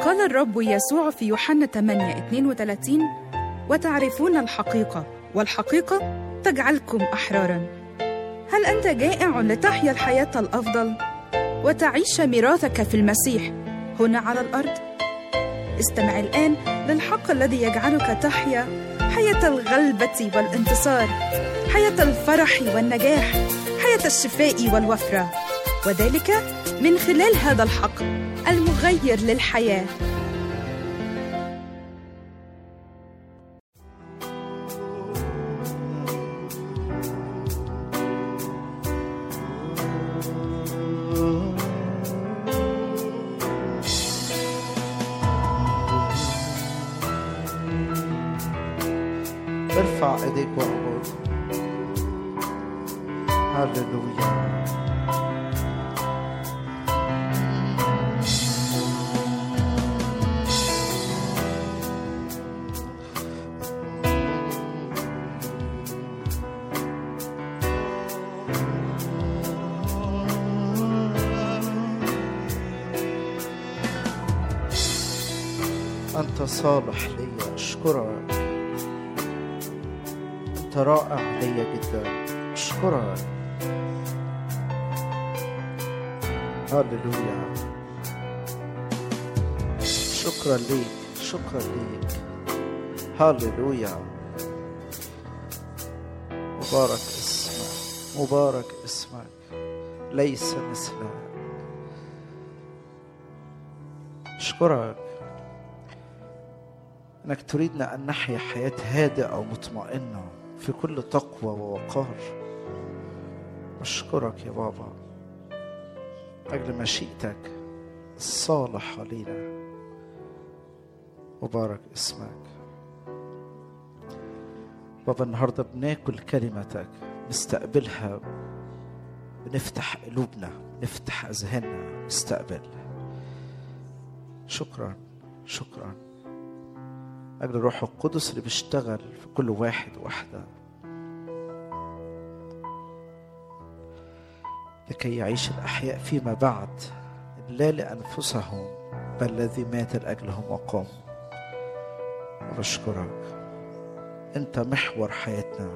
قال الرب يسوع في يوحنا 8 32 وتعرفون الحقيقة والحقيقة تجعلكم أحرارا هل أنت جائع لتحيا الحياة الأفضل وتعيش ميراثك في المسيح هنا على الأرض؟ استمع الآن للحق الذي يجعلك تحيا حياة الغلبة والانتصار حياة الفرح والنجاح حياة الشفاء والوفرة وذلك من خلال هذا الحق المغير للحياه ارفع ايديك واعبد هللويا أنت صالح لي أشكرك أنت رائع لي جدا أشكرك هللويا شكرا ليك شكرا ليك هللويا مبارك اسمك مبارك اسمك ليس مثلك أشكرك انك تريدنا ان نحيا حياه هادئه ومطمئنه في كل تقوى ووقار اشكرك يا بابا اجل مشيئتك الصالحه لينا مبارك اسمك بابا النهارده بناكل كلمتك نستقبلها بنفتح قلوبنا نفتح اذهاننا نستقبل شكرا شكرا أجل الروح القدس اللي بيشتغل في كل واحد واحدة لكي يعيش الأحياء فيما بعد لا لأنفسهم بل الذي مات لأجلهم وقام وبشكرك أنت محور حياتنا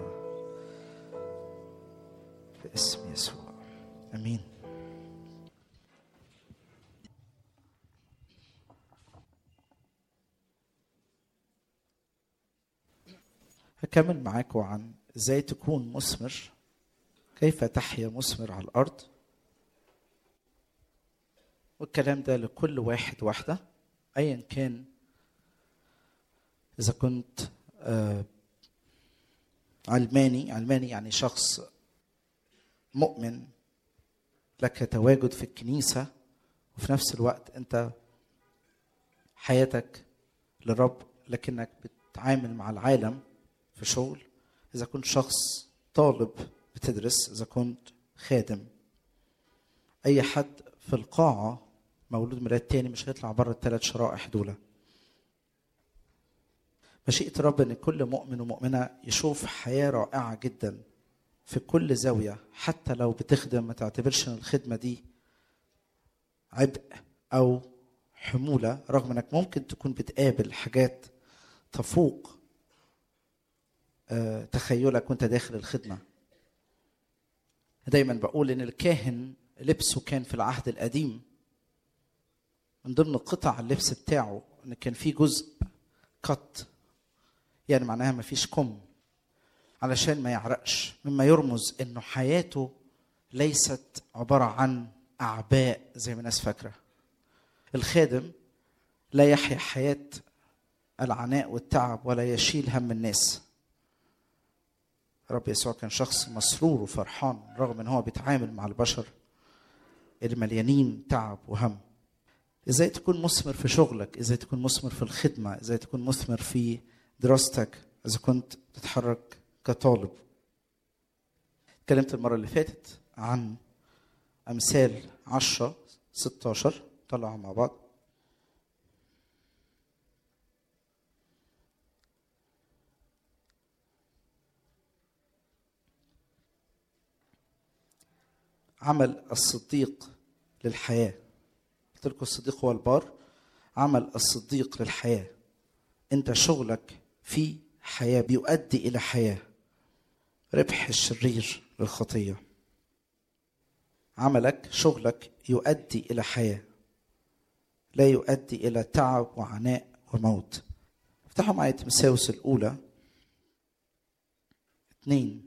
في اسم يسوع أمين هكمل معاكم عن ازاي تكون مثمر كيف تحيا مثمر على الارض والكلام ده لكل واحد واحده ايا كان اذا كنت آه، علماني علماني يعني شخص مؤمن لك تواجد في الكنيسه وفي نفس الوقت انت حياتك للرب لكنك بتتعامل مع العالم في شغل اذا كنت شخص طالب بتدرس اذا كنت خادم اي حد في القاعه مولود ميلاد تاني مش هيطلع بره الثلاث شرائح دول مشيئة الرب ان كل مؤمن ومؤمنة يشوف حياة رائعة جدا في كل زاوية حتى لو بتخدم ما تعتبرش ان الخدمة دي عبء او حمولة رغم انك ممكن تكون بتقابل حاجات تفوق آه، تخيلك وانت داخل الخدمة دايما بقول ان الكاهن لبسه كان في العهد القديم من ضمن قطع اللبس بتاعه ان كان في جزء قط يعني معناها ما فيش كم علشان ما يعرقش مما يرمز انه حياته ليست عبارة عن أعباء زي ما الناس فاكرة الخادم لا يحيا حياة العناء والتعب ولا يشيل هم الناس رب يسوع كان شخص مسرور وفرحان رغم ان هو بيتعامل مع البشر المليانين تعب وهم ازاي تكون مثمر في شغلك ازاي تكون مثمر في الخدمه ازاي تكون مثمر في دراستك اذا كنت بتتحرك كطالب اتكلمت المره اللي فاتت عن امثال 10 16 طلعوا مع بعض عمل الصديق للحياة قلت لكم الصديق هو البار عمل الصديق للحياة أنت شغلك في حياة بيؤدي إلى حياة ربح الشرير للخطية عملك شغلك يؤدي إلى حياة لا يؤدي إلى تعب وعناء وموت افتحوا معايا تمساوس الأولى اثنين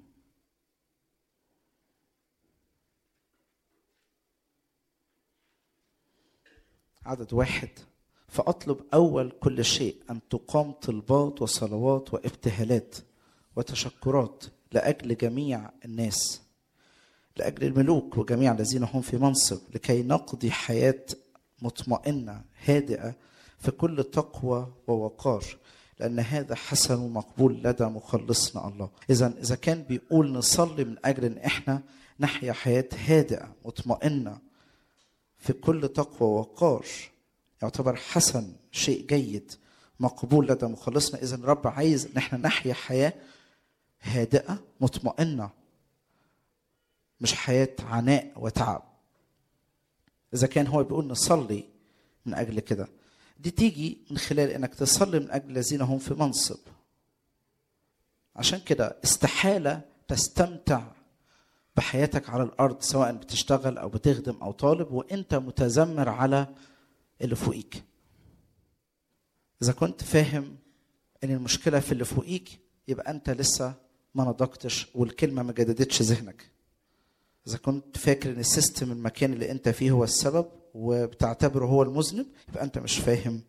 عدد واحد فأطلب أول كل شيء أن تقام طلبات وصلوات وابتهالات وتشكرات لأجل جميع الناس لأجل الملوك وجميع الذين هم في منصب لكي نقضي حياة مطمئنة هادئة في كل تقوى ووقار لأن هذا حسن ومقبول لدى مخلصنا الله إذا إذا كان بيقول نصلي من أجل أن إحنا نحيا حياة هادئة مطمئنة في كل تقوى ووقار يعتبر حسن شيء جيد مقبول لدى مخلصنا إذا الرب عايز أن إحنا نحيا حياة هادئة مطمئنة مش حياة عناء وتعب إذا كان هو بيقول نصلي من أجل كده دي تيجي من خلال انك تصلي من اجل الذين هم في منصب عشان كده استحاله تستمتع بحياتك على الارض سواء بتشتغل او بتخدم او طالب وانت متذمر على اللي فوقيك اذا كنت فاهم ان المشكله في اللي فوقيك يبقى انت لسه ما نضجتش والكلمه ما جددتش ذهنك اذا كنت فاكر ان السيستم المكان اللي انت فيه هو السبب وبتعتبره هو المذنب يبقى انت مش فاهم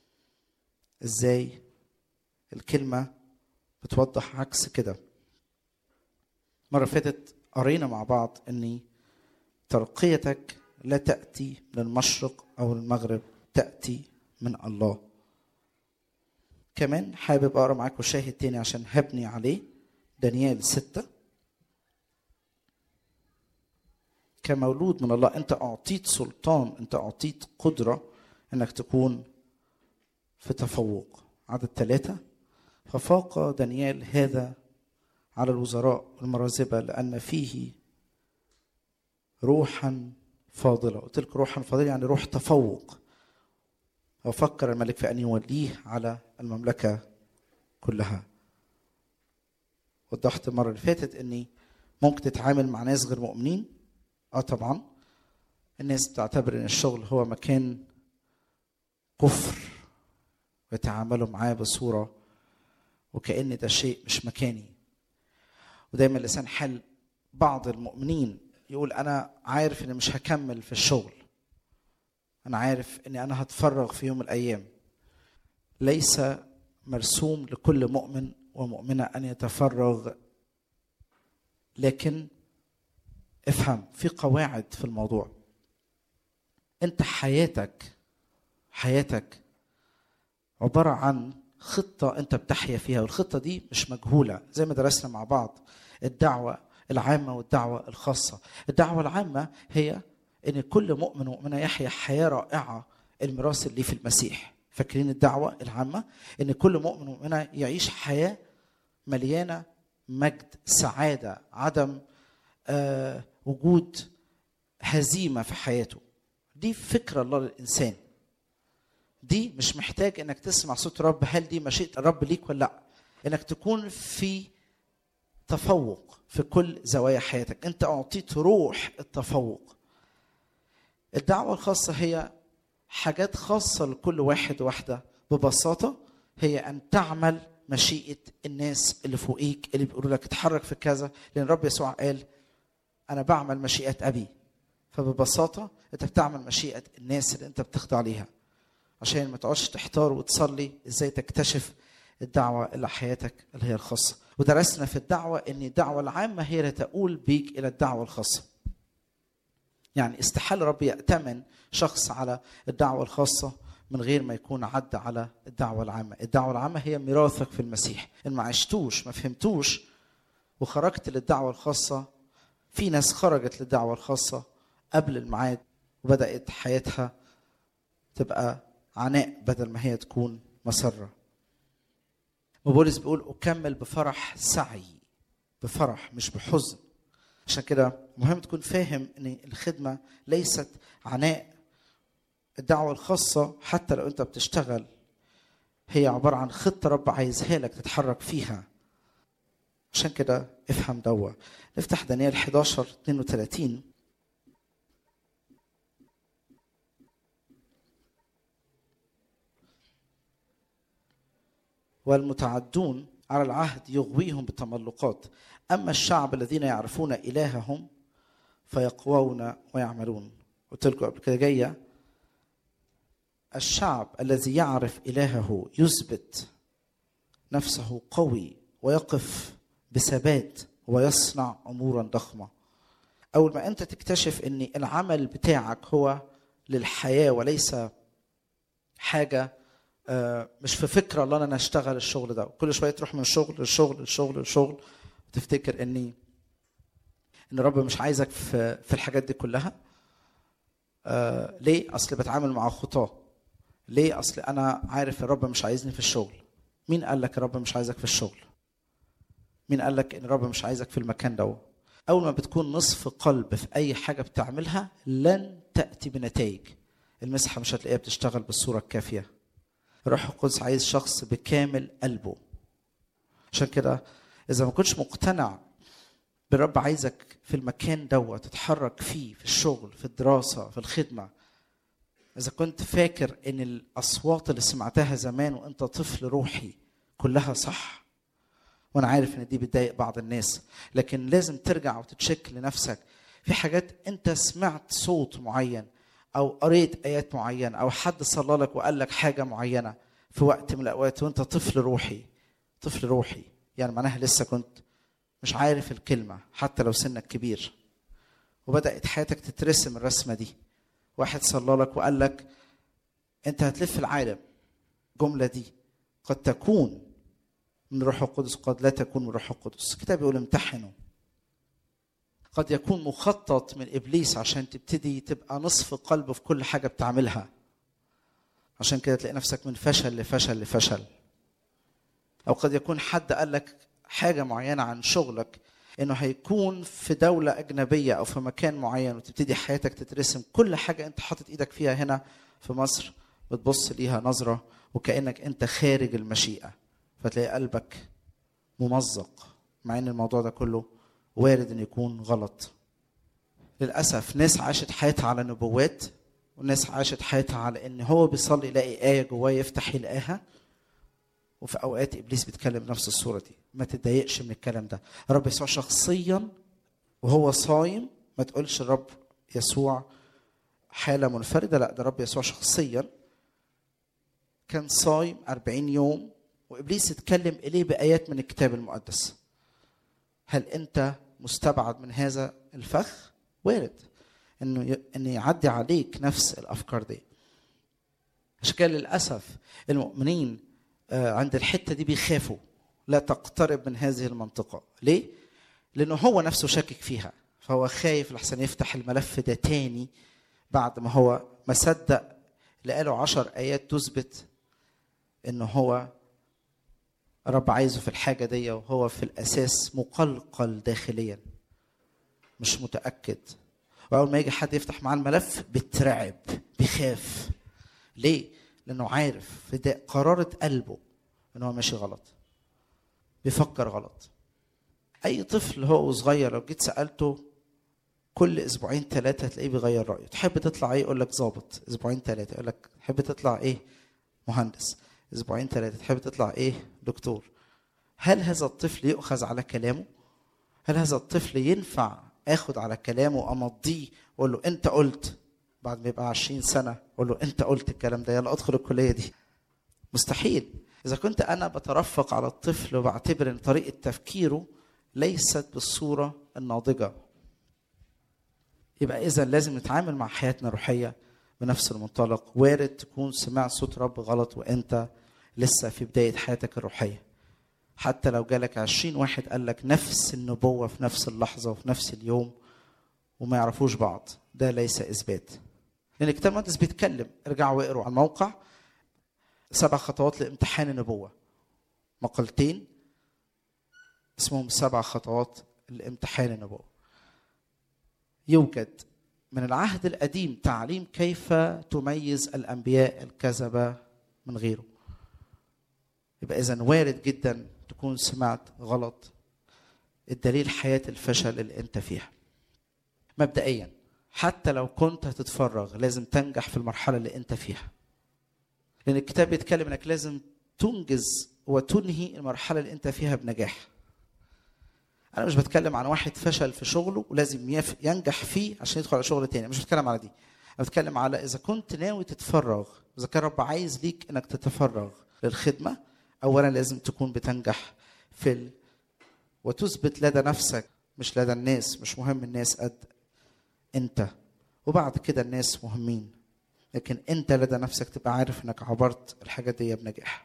ازاي الكلمه بتوضح عكس كده مره فاتت قرينا مع بعض ان ترقيتك لا تاتي من المشرق او المغرب تاتي من الله كمان حابب اقرا معاكم شاهد تاني عشان هبني عليه دانيال ستة كمولود من الله انت اعطيت سلطان انت اعطيت قدره انك تكون في تفوق عدد ثلاثة ففاق دانيال هذا على الوزراء والمرازبة لأن فيه روحا فاضلة قلت لك روحا فاضلة يعني روح تفوق وفكر الملك في أن يوليه على المملكة كلها وضحت المرة اللي فاتت أني ممكن تتعامل مع ناس غير مؤمنين اه طبعا الناس بتعتبر ان الشغل هو مكان كفر ويتعاملوا معاه بصوره وكأن ده شيء مش مكاني ودايما لسان حال بعض المؤمنين يقول انا عارف اني مش هكمل في الشغل انا عارف اني انا هتفرغ في يوم من الايام ليس مرسوم لكل مؤمن ومؤمنه ان يتفرغ لكن افهم في قواعد في الموضوع انت حياتك حياتك عباره عن خطه انت بتحيا فيها والخطه دي مش مجهوله زي ما درسنا مع بعض الدعوه العامه والدعوه الخاصه الدعوه العامه هي ان كل مؤمن ومؤمنه يحيا حياه رائعه الميراث اللي في المسيح فاكرين الدعوه العامه ان كل مؤمن ومؤمنه يعيش حياه مليانه مجد سعاده عدم آه وجود هزيمه في حياته دي فكره الله للانسان دي مش محتاج انك تسمع صوت الرب هل دي مشيئه الرب ليك ولا لا انك تكون في تفوق في كل زوايا حياتك انت اعطيت روح التفوق الدعوه الخاصه هي حاجات خاصه لكل واحد واحده ببساطه هي ان تعمل مشيئه الناس اللي فوقيك اللي بيقولوا لك اتحرك في كذا لان الرب يسوع قال انا بعمل مشيئه ابي فببساطه انت بتعمل مشيئه الناس اللي انت بتخضع ليها عشان ما تقعدش تحتار وتصلي ازاي تكتشف الدعوه اللي حياتك اللي هي الخاصه ودرسنا في الدعوه ان الدعوه العامه هي اللي تقول بيك الى الدعوه الخاصه يعني استحال رب يأتمن شخص على الدعوة الخاصة من غير ما يكون عدى على الدعوة العامة الدعوة العامة هي ميراثك في المسيح إن ما عشتوش ما فهمتوش وخرجت للدعوة الخاصة في ناس خرجت للدعوة الخاصة قبل الميعاد وبدأت حياتها تبقى عناء بدل ما هي تكون مسرة وبولس بيقول أكمل بفرح سعي بفرح مش بحزن عشان كده مهم تكون فاهم ان الخدمه ليست عناء الدعوة الخاصة حتى لو أنت بتشتغل هي عبارة عن خطة رب عايزها لك تتحرك فيها عشان كده افهم دوا نفتح دانيال 11 32 والمتعدون على العهد يغويهم بالتملقات أما الشعب الذين يعرفون إلههم فيقوون ويعملون قلت لكم قبل كده جايه الشعب الذي يعرف الهه يثبت نفسه قوي ويقف بثبات ويصنع امورا ضخمه اول ما انت تكتشف ان العمل بتاعك هو للحياه وليس حاجه مش في فكره الله انا اشتغل الشغل ده كل شويه تروح من الشغل للشغل للشغل للشغل وتفتكر اني ان رب مش عايزك في في الحاجات دي كلها آه ليه اصل بتعامل مع خطاه ليه اصل انا عارف الرب مش عايزني في الشغل مين قال لك الرب مش عايزك في الشغل مين قال لك ان الرب مش عايزك في المكان ده اول ما بتكون نصف قلب في اي حاجه بتعملها لن تاتي بنتائج المسحه مش هتلاقيها بتشتغل بالصوره الكافيه الروح القدس عايز شخص بكامل قلبه عشان كده اذا ما كنتش مقتنع بالرب عايزك في المكان دوت تتحرك فيه في الشغل في الدراسه في الخدمه إذا كنت فاكر إن الأصوات اللي سمعتها زمان وأنت طفل روحي كلها صح وأنا عارف إن دي بتضايق بعض الناس لكن لازم ترجع وتتشك لنفسك في حاجات أنت سمعت صوت معين أو قريت آيات معينة أو حد صلى لك وقال لك حاجة معينة في وقت من الأوقات وأنت طفل روحي طفل روحي يعني معناها لسه كنت مش عارف الكلمة حتى لو سنك كبير وبدأت حياتك تترسم الرسمة دي واحد صلى لك وقال لك انت هتلف العالم الجمله دي قد تكون من روح القدس قد لا تكون من روح القدس الكتاب يقول امتحنوا قد يكون مخطط من ابليس عشان تبتدي تبقى نصف قلب في كل حاجه بتعملها عشان كده تلاقي نفسك من فشل لفشل لفشل او قد يكون حد قال لك حاجه معينه عن شغلك انه هيكون في دولة أجنبية أو في مكان معين وتبتدي حياتك تترسم كل حاجة أنت حاطط إيدك فيها هنا في مصر بتبص ليها نظرة وكأنك أنت خارج المشيئة فتلاقي قلبك ممزق مع إن الموضوع ده كله وارد إنه يكون غلط للأسف ناس عاشت حياتها على نبوات وناس عاشت حياتها على إن هو بيصلي يلاقي آية جواه يفتح يلاقيها وفي اوقات ابليس بيتكلم نفس الصوره دي ما تتضايقش من الكلام ده الرب يسوع شخصيا وهو صايم ما تقولش الرب يسوع حاله منفرده لا ده الرب يسوع شخصيا كان صايم أربعين يوم وإبليس اتكلم إليه بآيات من الكتاب المقدس هل أنت مستبعد من هذا الفخ؟ وارد إنه إن يعدي عليك نفس الأفكار دي عشان كده للأسف المؤمنين عند الحتة دي بيخافوا لا تقترب من هذه المنطقة ليه؟ لأنه هو نفسه شاكك فيها فهو خايف لحسن يفتح الملف ده تاني بعد ما هو ما صدق لقاله عشر آيات تثبت إنه هو رب عايزه في الحاجة دي وهو في الأساس مقلقل داخليا مش متأكد وأول ما يجي حد يفتح معاه الملف بيترعب بيخاف ليه؟ لأنه عارف في ده قرارة قلبه إن هو ماشي غلط بيفكر غلط أي طفل هو صغير لو جيت سألته كل أسبوعين ثلاثة هتلاقيه بيغير رأيه تحب تطلع إيه يقول لك ظابط أسبوعين ثلاثة يقول لك تحب تطلع إيه مهندس أسبوعين ثلاثة تحب تطلع إيه دكتور هل هذا الطفل يؤخذ على كلامه هل هذا الطفل ينفع اخد على كلامه وامضيه واقول له انت قلت بعد ما يبقى 20 سنه اقول له انت قلت الكلام ده يلا ادخل الكليه دي مستحيل اذا كنت انا بترفق على الطفل وبعتبر ان طريقه تفكيره ليست بالصوره الناضجه يبقى اذا لازم نتعامل مع حياتنا الروحيه بنفس المنطلق وارد تكون سمعت صوت رب غلط وانت لسه في بدايه حياتك الروحيه حتى لو جالك عشرين واحد قال لك نفس النبوة في نفس اللحظة وفي نفس اليوم وما يعرفوش بعض ده ليس إثبات لأن الكتاب المقدس بيتكلم ارجعوا واقروا على الموقع سبع خطوات لامتحان النبوة مقالتين اسمهم سبع خطوات لامتحان النبوة يوجد من العهد القديم تعليم كيف تميز الانبياء الكذبه من غيره يبقى اذا وارد جدا تكون سمعت غلط الدليل حياه الفشل اللي انت فيها مبدئيا حتى لو كنت هتتفرغ لازم تنجح في المرحله اللي انت فيها لان الكتاب بيتكلم انك لازم تنجز وتنهي المرحله اللي انت فيها بنجاح انا مش بتكلم عن واحد فشل في شغله ولازم يف- ينجح فيه عشان يدخل على شغل تاني مش بتكلم على دي انا بتكلم على اذا كنت ناوي تتفرغ اذا كان رب عايز ليك انك تتفرغ للخدمه اولا لازم تكون بتنجح في ال... وتثبت لدى نفسك مش لدى الناس مش مهم الناس قد انت وبعد كده الناس مهمين لكن انت لدى نفسك تبقى عارف انك عبرت الحاجات دي بنجاح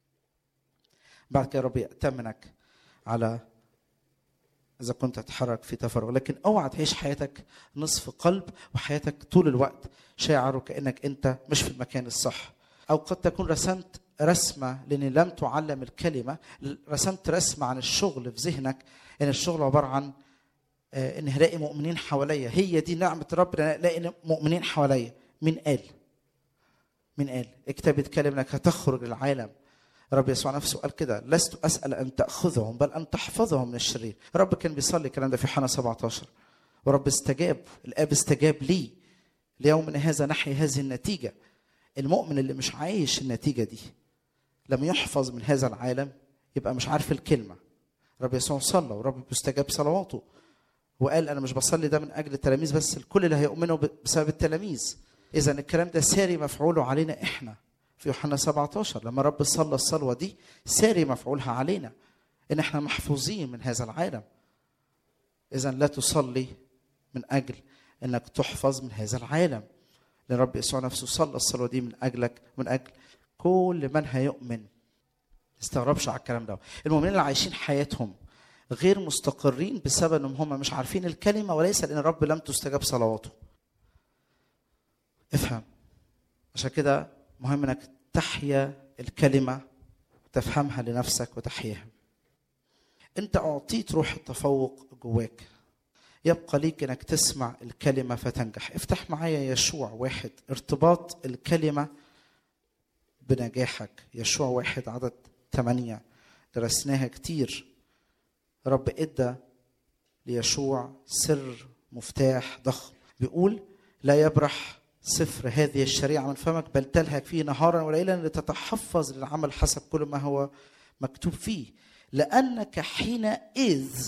بعد كده رب يأتمنك على اذا كنت تتحرك في تفرغ لكن اوعى تعيش حياتك نصف قلب وحياتك طول الوقت شاعر وكانك انت مش في المكان الصح او قد تكون رسمت رسمه لان لم تعلم الكلمه رسمت رسمه عن الشغل في ذهنك ان الشغل عباره عن آه، ان هلاقي مؤمنين حواليا هي دي نعمه رب إن أنا الاقي مؤمنين حواليا مين قال مين قال الكتاب بيتكلم انك هتخرج للعالم رب يسوع نفسه قال كده لست اسال ان تاخذهم بل ان تحفظهم من الشرير رب كان بيصلي الكلام ده في يوحنا 17 ورب استجاب الاب استجاب لي ليومنا هذا نحيا هذه النتيجه المؤمن اللي مش عايش النتيجه دي لم يحفظ من هذا العالم يبقى مش عارف الكلمه رب يسوع صلى ورب بيستجاب صلواته وقال انا مش بصلي ده من اجل التلاميذ بس الكل اللي هيؤمنوا ب- بسبب التلاميذ اذا الكلام ده ساري مفعوله علينا احنا في يوحنا 17 لما رب صلى الصلوه دي ساري مفعولها علينا ان احنا محفوظين من هذا العالم اذا لا تصلي من اجل انك تحفظ من هذا العالم لان رب يسوع نفسه صلى الصلوه دي من اجلك من اجل كل من هيؤمن ما تستغربش على الكلام ده المؤمنين اللي عايشين حياتهم غير مستقرين بسبب انهم هم مش عارفين الكلمه وليس لان الرب لم تستجاب صلواته افهم عشان كده مهم انك تحيا الكلمه وتفهمها لنفسك وتحياها انت اعطيت روح التفوق جواك يبقى ليك انك تسمع الكلمه فتنجح افتح معايا يشوع واحد ارتباط الكلمه بنجاحك يشوع واحد عدد ثمانية درسناها كتير رب ادى ليشوع سر مفتاح ضخم بيقول لا يبرح سفر هذه الشريعة من فمك بل تلهك فيه نهارا وليلا لتتحفظ للعمل حسب كل ما هو مكتوب فيه لأنك حينئذ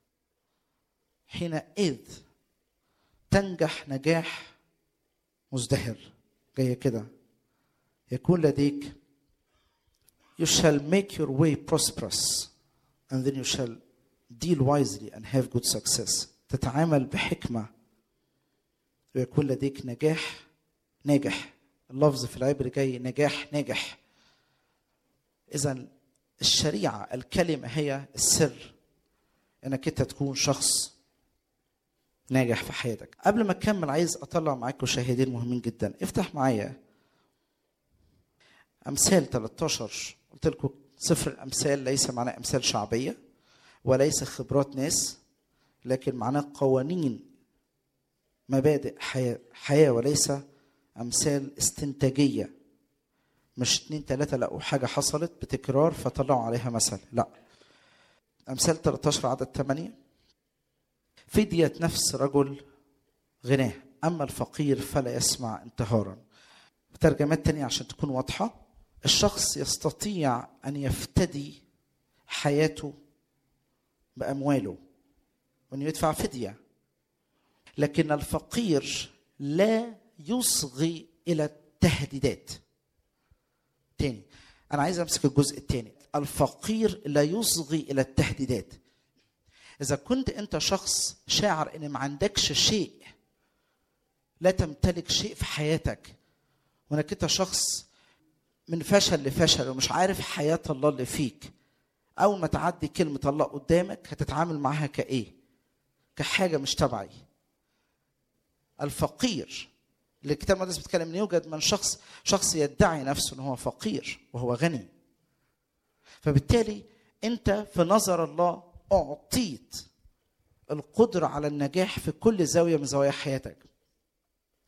حينئذ تنجح نجاح مزدهر جاية كده يكون لديك you shall make your way prosperous and then you shall deal wisely and have good success تتعامل بحكمة ويكون لديك نجاح ناجح اللفظ في العبر جاي نجاح ناجح إذا الشريعة الكلمة هي السر إنك أنت تكون شخص ناجح في حياتك قبل ما أكمل عايز أطلع معاكم شاهدين مهمين جدا افتح معايا أمثال 13 قلت لكم سفر الأمثال ليس معناه أمثال شعبية وليس خبرات ناس لكن معناه قوانين مبادئ حياة, حياة وليس أمثال استنتاجية مش اتنين تلاتة لقوا حاجة حصلت بتكرار فطلعوا عليها مثل لا أمثال 13 عدد 8 فدية نفس رجل غناه أما الفقير فلا يسمع انتهارا ترجمات تانية عشان تكون واضحة الشخص يستطيع أن يفتدي حياته بأمواله وأنه يدفع فدية لكن الفقير لا يصغي إلى التهديدات تاني أنا عايز أمسك الجزء التاني الفقير لا يصغي إلى التهديدات إذا كنت أنت شخص شاعر إن ما عندكش شيء لا تمتلك شيء في حياتك وانك انت شخص من فشل لفشل ومش عارف حياة الله اللي فيك أول ما تعدي كلمة الله قدامك هتتعامل معاها كإيه؟ كحاجة مش تبعي. الفقير اللي الكتاب المقدس بيتكلم ان يوجد من شخص شخص يدعي نفسه ان هو فقير وهو غني. فبالتالي انت في نظر الله اعطيت القدرة على النجاح في كل زاوية من زوايا حياتك.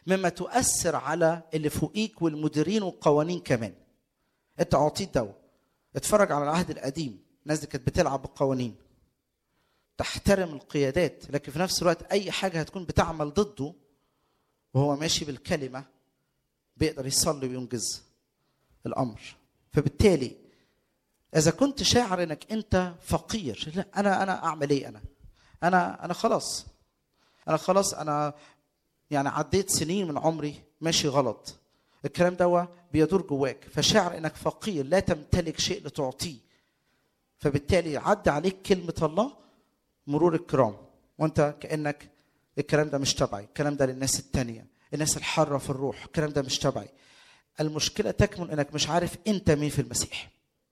مما تؤثر على اللي فوقيك والمديرين والقوانين كمان انت اعطيت دواء اتفرج على العهد القديم الناس دي كانت بتلعب بالقوانين تحترم القيادات لكن في نفس الوقت اي حاجه هتكون بتعمل ضده وهو ماشي بالكلمه بيقدر يصلي وينجز الامر فبالتالي اذا كنت شاعر انك انت فقير لا انا انا اعمل ايه انا انا انا خلاص انا خلاص انا يعني عديت سنين من عمري ماشي غلط الكلام ده بيدور جواك فشاعر انك فقير لا تمتلك شيء لتعطيه فبالتالي عدى عليك كلمة الله مرور الكرام وانت كأنك الكلام ده مش تبعي الكلام ده للناس التانية الناس الحارة في الروح الكلام ده مش تبعي المشكلة تكمن انك مش عارف انت مين في المسيح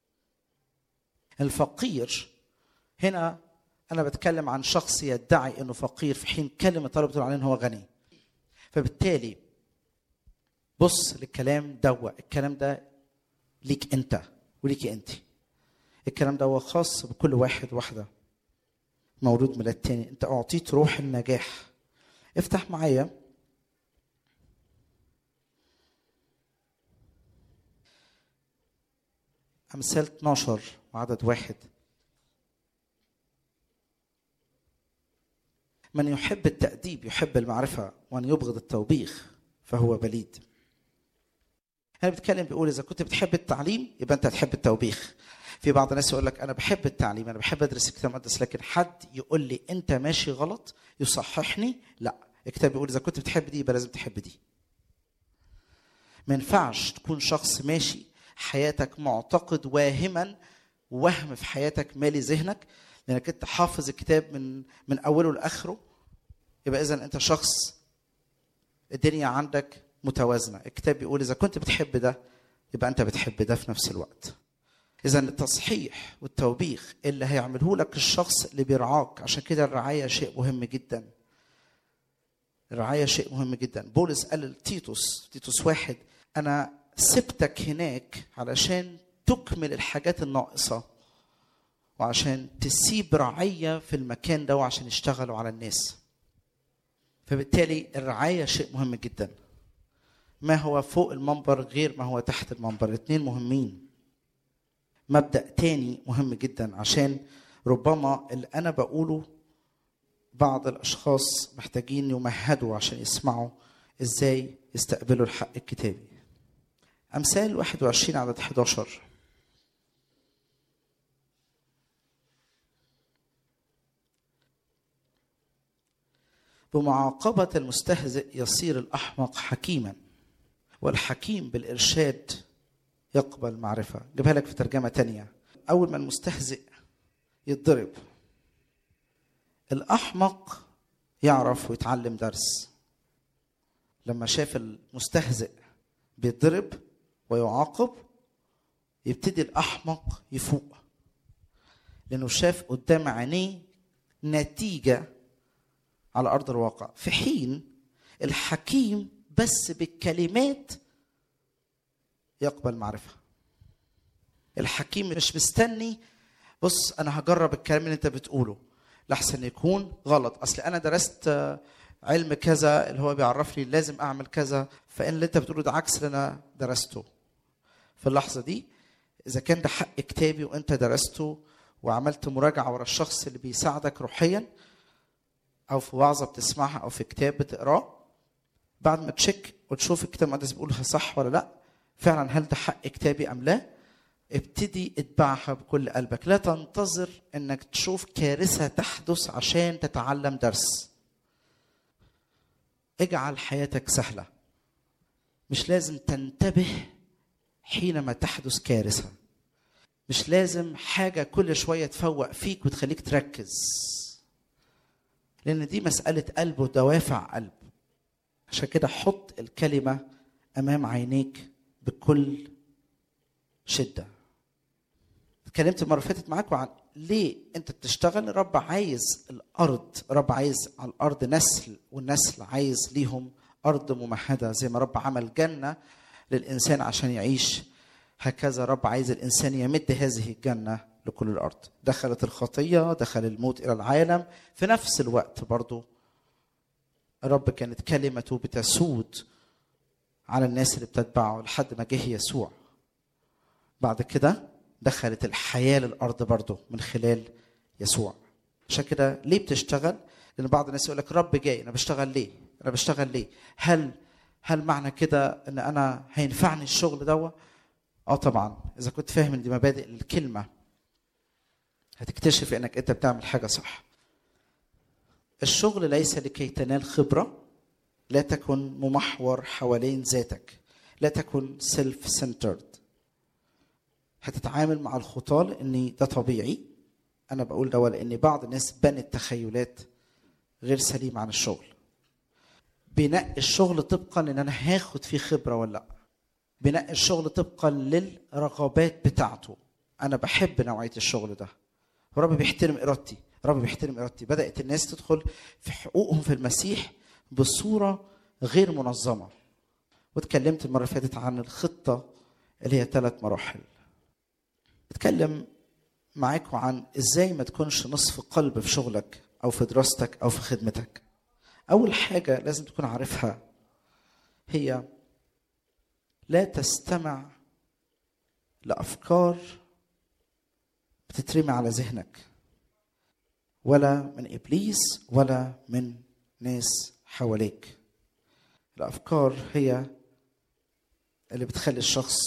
الفقير هنا انا بتكلم عن شخص يدعي انه فقير في حين كلمة الله بتقول عليه ان هو غني فبالتالي بص للكلام دوا الكلام ده ليك انت وليكي انت الكلام ده هو خاص بكل واحد واحده مولود ميلاد تاني انت اعطيت روح النجاح افتح معايا امثال 12 وعدد واحد من يحب التأديب يحب المعرفة ومن يبغض التوبيخ فهو بليد هنا بيتكلم بيقول اذا كنت بتحب التعليم يبقى انت هتحب التوبيخ في بعض الناس يقول لك انا بحب التعليم انا بحب ادرس الكتاب المقدس لكن حد يقول لي انت ماشي غلط يصححني لا الكتاب بيقول اذا كنت بتحب دي يبقى لازم تحب دي ما ينفعش تكون شخص ماشي حياتك معتقد واهما وهم في حياتك مالي ذهنك لانك انت حافظ الكتاب من من اوله لاخره يبقى اذا انت شخص الدنيا عندك متوازنه الكتاب بيقول اذا كنت بتحب ده يبقى انت بتحب ده في نفس الوقت اذا التصحيح والتوبيخ اللي هيعمله لك الشخص اللي بيرعاك عشان كده الرعايه شيء مهم جدا الرعايه شيء مهم جدا بولس قال لتيتوس تيتوس واحد انا سبتك هناك علشان تكمل الحاجات الناقصه وعشان تسيب رعيه في المكان ده وعشان يشتغلوا على الناس فبالتالي الرعايه شيء مهم جدا ما هو فوق المنبر غير ما هو تحت المنبر الاثنين مهمين مبدا تاني مهم جدا عشان ربما اللي انا بقوله بعض الاشخاص محتاجين يمهدوا عشان يسمعوا ازاي يستقبلوا الحق الكتابي امثال 21 عدد 11 بمعاقبة المستهزئ يصير الأحمق حكيما والحكيم بالإرشاد يقبل معرفة جيبها لك في ترجمة تانية أول ما المستهزئ يتضرب الأحمق يعرف ويتعلم درس لما شاف المستهزئ بيتضرب ويعاقب يبتدي الأحمق يفوق لأنه شاف قدام عينيه نتيجة على أرض الواقع في حين الحكيم بس بالكلمات يقبل معرفة الحكيم مش مستني بص انا هجرب الكلام اللي انت بتقوله لحسن يكون غلط اصل انا درست علم كذا اللي هو بيعرف لي لازم اعمل كذا فان اللي انت بتقوله ده عكس اللي انا درسته في اللحظه دي اذا كان ده حق كتابي وانت درسته وعملت مراجعه ورا الشخص اللي بيساعدك روحيا او في وعظه بتسمعها او في كتاب بتقراه بعد ما تشيك وتشوف الكتاب المقدس بيقولها صح ولا لا فعلا هل ده حق كتابي ام لا ابتدي اتبعها بكل قلبك لا تنتظر انك تشوف كارثه تحدث عشان تتعلم درس اجعل حياتك سهله مش لازم تنتبه حينما تحدث كارثه مش لازم حاجه كل شويه تفوق فيك وتخليك تركز لان دي مساله قلب ودوافع قلب عشان كده حط الكلمه امام عينيك بكل شده اتكلمت المره اللي فاتت معاكم عن ليه انت بتشتغل رب عايز الارض رب عايز على الارض نسل والنسل عايز ليهم ارض ممهده زي ما رب عمل جنه للانسان عشان يعيش هكذا رب عايز الانسان يمد هذه الجنه لكل الارض دخلت الخطيه دخل الموت الى العالم في نفس الوقت برضو الرب كانت كلمته بتسود على الناس اللي بتتبعه لحد ما جه يسوع بعد كده دخلت الحياة للأرض برضه من خلال يسوع عشان كده ليه بتشتغل؟ لأن بعض الناس يقول لك رب جاي أنا بشتغل ليه؟ أنا بشتغل ليه؟ هل هل معنى كده إن أنا هينفعني الشغل دوا؟ اه طبعا إذا كنت فاهم إن دي مبادئ الكلمة هتكتشف إنك أنت بتعمل حاجة صح. الشغل ليس لكي تنال خبرة لا تكن ممحور حوالين ذاتك لا تكن سيلف سنترد هتتعامل مع الخطاة لان ده طبيعي انا بقول ده لان بعض الناس بنت تخيلات غير سليمه عن الشغل بناء الشغل طبقا ان انا هاخد فيه خبره ولا لا بناء الشغل طبقا للرغبات بتاعته انا بحب نوعيه الشغل ده ورب بيحترم ارادتي رب بيحترم ارادتي بدات الناس تدخل في حقوقهم في المسيح بصوره غير منظمه واتكلمت المره اللي فاتت عن الخطه اللي هي ثلاث مراحل اتكلم معاكم عن ازاي ما تكونش نصف قلب في شغلك او في دراستك او في خدمتك اول حاجه لازم تكون عارفها هي لا تستمع لافكار بتترمي على ذهنك ولا من ابليس ولا من ناس حواليك الافكار هي اللي بتخلي الشخص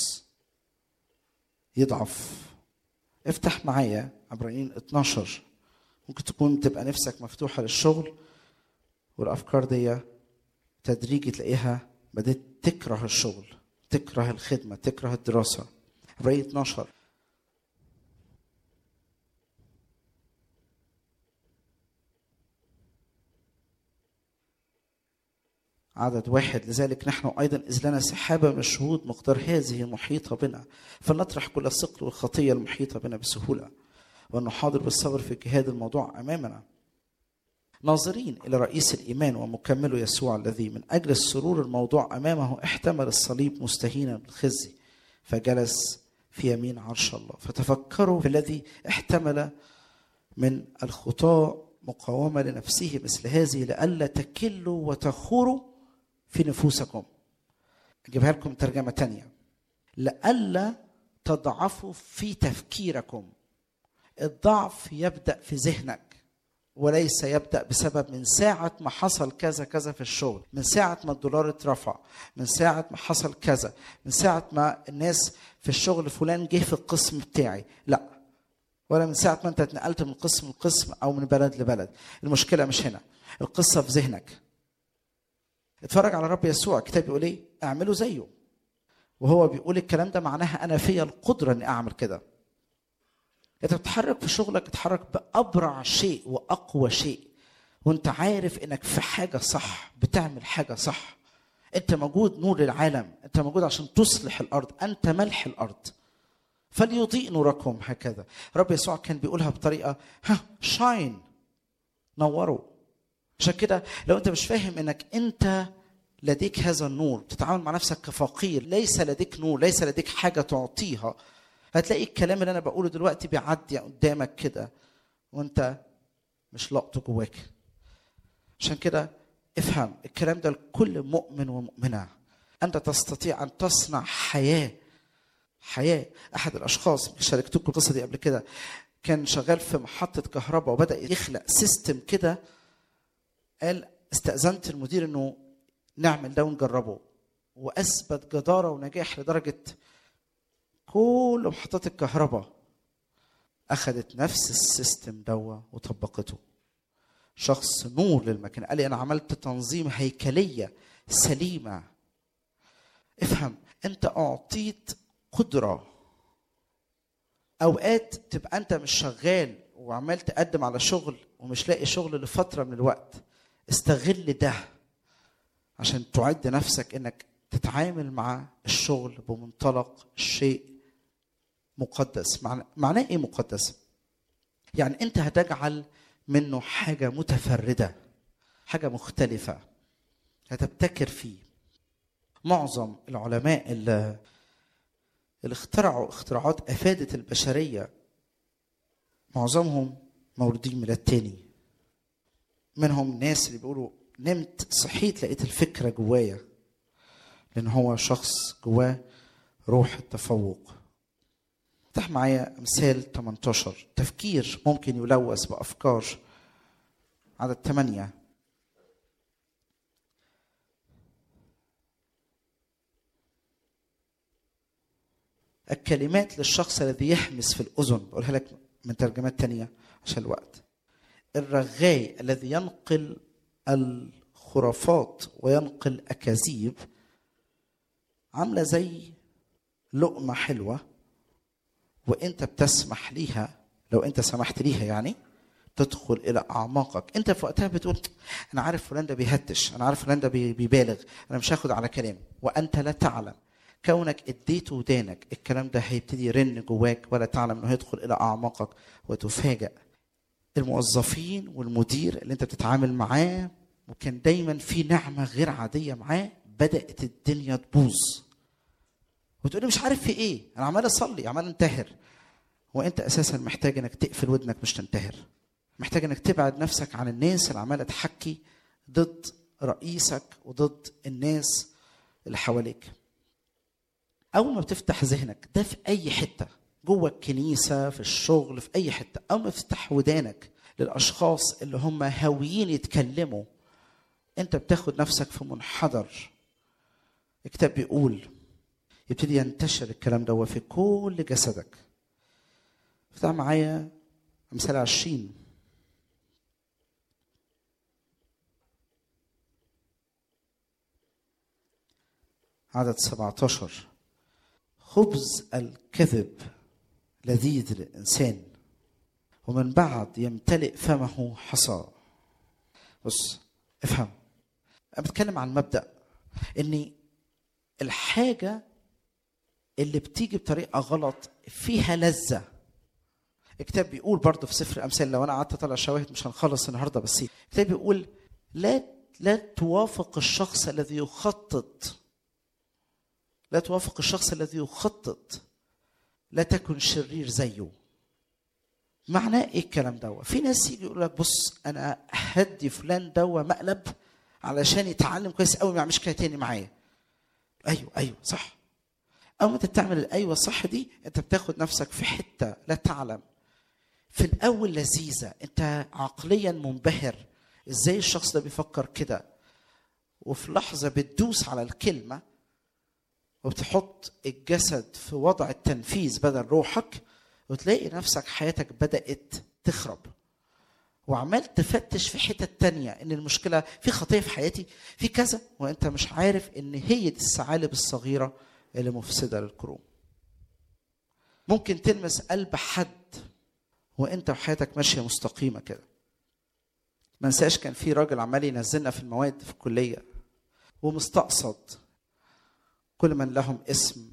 يضعف افتح معايا عبرانيين 12 ممكن تكون تبقى نفسك مفتوحة للشغل والأفكار دي تدريجي تلاقيها بدأت تكره الشغل تكره الخدمة تكره الدراسة عبرانيين 12 عدد واحد لذلك نحن أيضا إذ لنا سحابة من الشهود مقدار هذه محيطة بنا فلنطرح كل الثقل والخطية المحيطة بنا بسهولة ونحاضر بالصبر في جهاد الموضوع أمامنا ناظرين إلى رئيس الإيمان ومكمله يسوع الذي من أجل السرور الموضوع أمامه احتمل الصليب مستهينا بالخزي فجلس في يمين عرش الله فتفكروا في الذي احتمل من الخطاة مقاومة لنفسه مثل هذه لئلا تكلوا وتخوروا في نفوسكم أجيبها لكم ترجمة تانية لئلا تضعفوا في تفكيركم الضعف يبدأ في ذهنك وليس يبدأ بسبب من ساعة ما حصل كذا كذا في الشغل من ساعة ما الدولار اترفع من ساعة ما حصل كذا من ساعة ما الناس في الشغل فلان جه في القسم بتاعي لا ولا من ساعة ما انت اتنقلت من قسم لقسم او من بلد لبلد المشكلة مش هنا القصة في ذهنك اتفرج على رب يسوع الكتاب بيقول ايه اعملوا زيه وهو بيقول الكلام ده معناها انا فيا القدرة اني اعمل كده انت بتتحرك في شغلك اتحرك بابرع شيء واقوى شيء وانت عارف انك في حاجة صح بتعمل حاجة صح انت موجود نور للعالم انت موجود عشان تصلح الارض انت ملح الارض فليضيء نوركم هكذا رب يسوع كان بيقولها بطريقة ها شاين نوروا عشان كده لو انت مش فاهم انك انت لديك هذا النور تتعامل مع نفسك كفقير ليس لديك نور ليس لديك حاجة تعطيها هتلاقي الكلام اللي انا بقوله دلوقتي بيعدي قدامك كده وانت مش لقطه جواك عشان كده افهم الكلام ده لكل مؤمن ومؤمنة انت تستطيع ان تصنع حياه حياه احد الاشخاص شاركتكم القصه دي قبل كده كان شغال في محطه كهرباء وبدا يخلق سيستم كده قال استاذنت المدير انه نعمل ده ونجربه واثبت جداره ونجاح لدرجه كل محطات الكهرباء اخذت نفس السيستم دوا وطبقته شخص نور للمكان قال لي انا عملت تنظيم هيكليه سليمه افهم انت اعطيت قدرة أوقات تبقى أنت مش شغال وعمال تقدم على شغل ومش لاقي شغل لفترة من الوقت استغل ده عشان تعد نفسك إنك تتعامل مع الشغل بمنطلق شيء مقدس معناه إيه مقدس؟ يعني أنت هتجعل منه حاجة متفردة حاجة مختلفة هتبتكر فيه معظم العلماء اللي اللي اخترعوا اختراعات افادت البشريه معظمهم مولودين ميلاد تاني منهم ناس اللي بيقولوا نمت صحيت لقيت الفكره جوايا لان هو شخص جواه روح التفوق افتح معايا مثال 18 تفكير ممكن يلوث بافكار عدد 8 الكلمات للشخص الذي يحمس في الأذن بقولها لك من ترجمات تانية عشان الوقت الرغاي الذي ينقل الخرافات وينقل أكاذيب عاملة زي لقمة حلوة وانت بتسمح ليها لو انت سمحت ليها يعني تدخل الى اعماقك انت في وقتها بتقول انا عارف فلان ده بيهتش انا عارف فلان ده بي- بيبالغ انا مش هاخد على كلامه وانت لا تعلم كونك اديته ودانك الكلام ده هيبتدي يرن جواك ولا تعلم انه هيدخل الى اعماقك وتفاجأ الموظفين والمدير اللي انت بتتعامل معاه وكان دايما في نعمه غير عاديه معاه بدات الدنيا تبوظ وتقول لي مش عارف في ايه انا عمال اصلي عمال انتهر وانت اساسا محتاج انك تقفل ودنك مش تنتهر محتاج انك تبعد نفسك عن الناس اللي عماله تحكي ضد رئيسك وضد الناس اللي حواليك اول ما بتفتح ذهنك ده في اي حته جوه الكنيسه في الشغل في اي حته اول ما تفتح ودانك للاشخاص اللي هم هاويين يتكلموا انت بتاخد نفسك في منحدر الكتاب بيقول يبتدي ينتشر الكلام ده في كل جسدك افتح معايا امثال عشرين عدد 17 خبز الكذب لذيذ للإنسان ومن بعد يمتلئ فمه حصى بص افهم أنا بتكلم عن مبدأ إن الحاجة اللي بتيجي بطريقة غلط فيها لذة الكتاب بيقول برضه في سفر الأمثال لو أنا قعدت أطلع شواهد مش هنخلص النهاردة بس الكتاب بيقول لا لا توافق الشخص الذي يخطط لا توافق الشخص الذي يخطط لا تكن شرير زيه معناه ايه الكلام ده في ناس يجي يقول لك بص انا هدي فلان دوا مقلب علشان يتعلم كويس قوي ما يعملش كده تاني معايا ايوه ايوه صح اول ما انت بتعمل الايوه الصح دي انت بتاخد نفسك في حته لا تعلم في الاول لذيذه انت عقليا منبهر ازاي الشخص ده بيفكر كده وفي لحظه بتدوس على الكلمه وبتحط الجسد في وضع التنفيذ بدل روحك وتلاقي نفسك حياتك بدأت تخرب وعمال تفتش في حتة تانية ان المشكلة في خطية في حياتي في كذا وانت مش عارف ان هي دي الثعالب الصغيرة اللي مفسدة للكروم ممكن تلمس قلب حد وانت وحياتك ماشية مستقيمة كده ما انساش كان في راجل عمال ينزلنا في المواد في الكلية ومستقصد كل من لهم اسم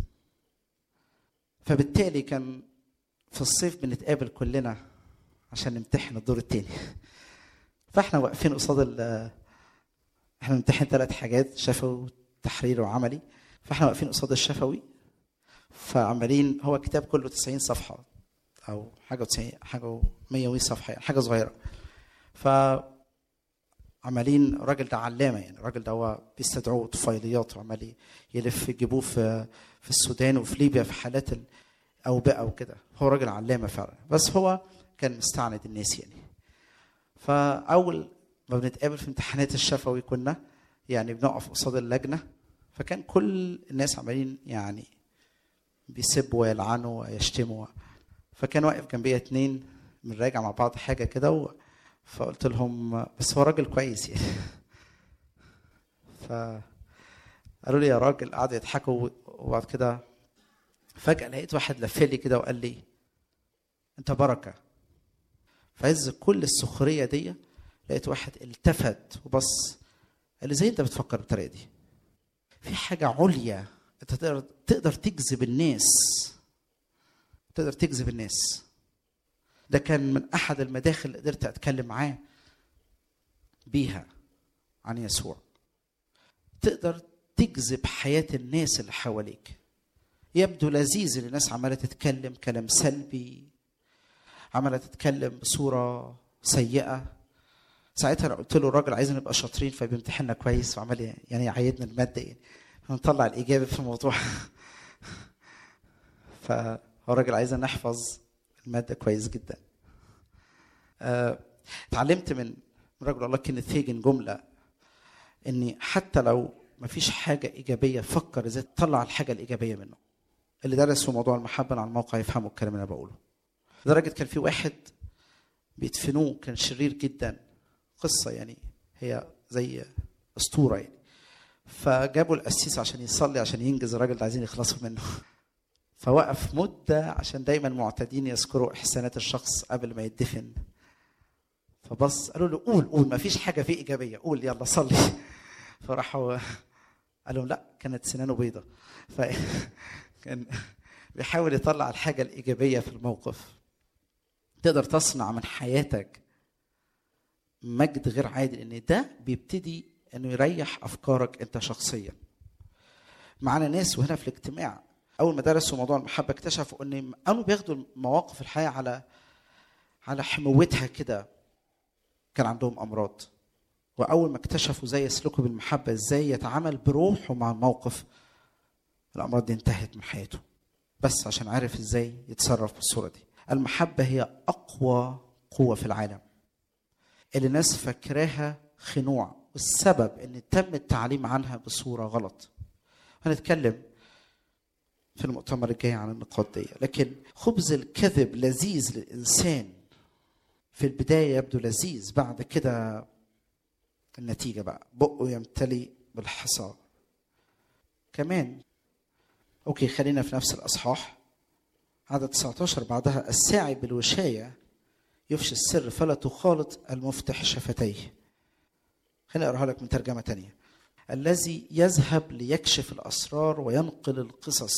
فبالتالي كان في الصيف بنتقابل كلنا عشان نمتحن الدور التاني فاحنا واقفين قصاد ال احنا بنمتحن ثلاث حاجات شفوي تحرير وعملي فاحنا واقفين قصاد الشفوي فعمالين هو كتاب كله 90 صفحه او حاجه 90 حاجه 100 صفحه يعني حاجه صغيره ف عمالين الراجل ده علامه يعني الراجل ده هو بيستدعوه طفيليات وعمال يلف يجيبوه في في السودان وفي ليبيا في حالات الاوبئه وكده هو راجل علامه فعلا بس هو كان مستعند الناس يعني فاول ما بنتقابل في امتحانات الشفوي كنا يعني بنقف قصاد اللجنه فكان كل الناس عمالين يعني بيسبوا ويلعنوا ويشتموا فكان واقف جنبي اتنين بنراجع مع بعض حاجه كده و... فقلت لهم بس هو راجل كويس يعني ف قالوا لي يا راجل قعدوا يضحكوا وبعد كده فجأة لقيت واحد لفلي كده وقال لي أنت بركة في عز كل السخرية دي لقيت واحد التفت وبص قال لي زي أنت بتفكر بالطريقة دي في حاجة عليا أنت تقدر تقدر تجذب الناس تقدر تجذب الناس ده كان من احد المداخل اللي قدرت اتكلم معاه بيها عن يسوع تقدر تجذب حياه الناس اللي حواليك يبدو لذيذ ان الناس عماله تتكلم كلام سلبي عماله تتكلم بصوره سيئه ساعتها انا قلت له الراجل عايزنا نبقى شاطرين فبيمتحننا كويس وعمال يعني يعيدنا الماده يعني ونطلع الاجابه في الموضوع فهو الراجل عايزنا نحفظ الماده كويس جدا آه، اتعلمت من من رجل الله كينيث هيجن جمله اني حتى لو ما فيش حاجه ايجابيه فكر ازاي تطلع الحاجه الايجابيه منه اللي درسوا موضوع المحبه على الموقع يفهموا الكلام اللي انا بقوله لدرجه كان في واحد بيدفنوه كان شرير جدا قصه يعني هي زي اسطوره يعني فجابوا القسيس عشان يصلي عشان ينجز الراجل اللي عايزين يخلصوا منه فوقف مده عشان دايما معتادين يذكروا احسانات الشخص قبل ما يدفن فبص قالوا له قول قول ما فيش حاجه فيه ايجابيه قول يلا صلي فراحوا قال لهم لا كانت سنانه بيضة فكان بيحاول يطلع الحاجة الإيجابية في الموقف تقدر تصنع من حياتك مجد غير عادي لأن ده بيبتدي إنه يريح أفكارك أنت شخصيا معانا ناس وهنا في الاجتماع أول ما درسوا موضوع المحبة اكتشفوا إن قاموا بياخدوا مواقف الحياة على على حموتها كده كان عندهم أمراض واول ما اكتشفوا ازاي يسلكوا بالمحبه ازاي يتعامل بروحه مع الموقف الامراض دي انتهت من حياته بس عشان عارف ازاي يتصرف بالصوره دي المحبه هي اقوى قوه في العالم اللي الناس فاكراها خنوع والسبب ان تم التعليم عنها بصوره غلط هنتكلم في المؤتمر الجاي عن النقاط دي لكن خبز الكذب لذيذ للانسان في البدايه يبدو لذيذ بعد كده النتيجة بقى بقه يمتلي بالحصى كمان أوكي خلينا في نفس الأصحاح عدد 19 بعدها الساعي بالوشاية يفشي السر فلا تخالط المفتح شفتيه خليني أقراها لك من ترجمة تانية الذي يذهب ليكشف الأسرار وينقل القصص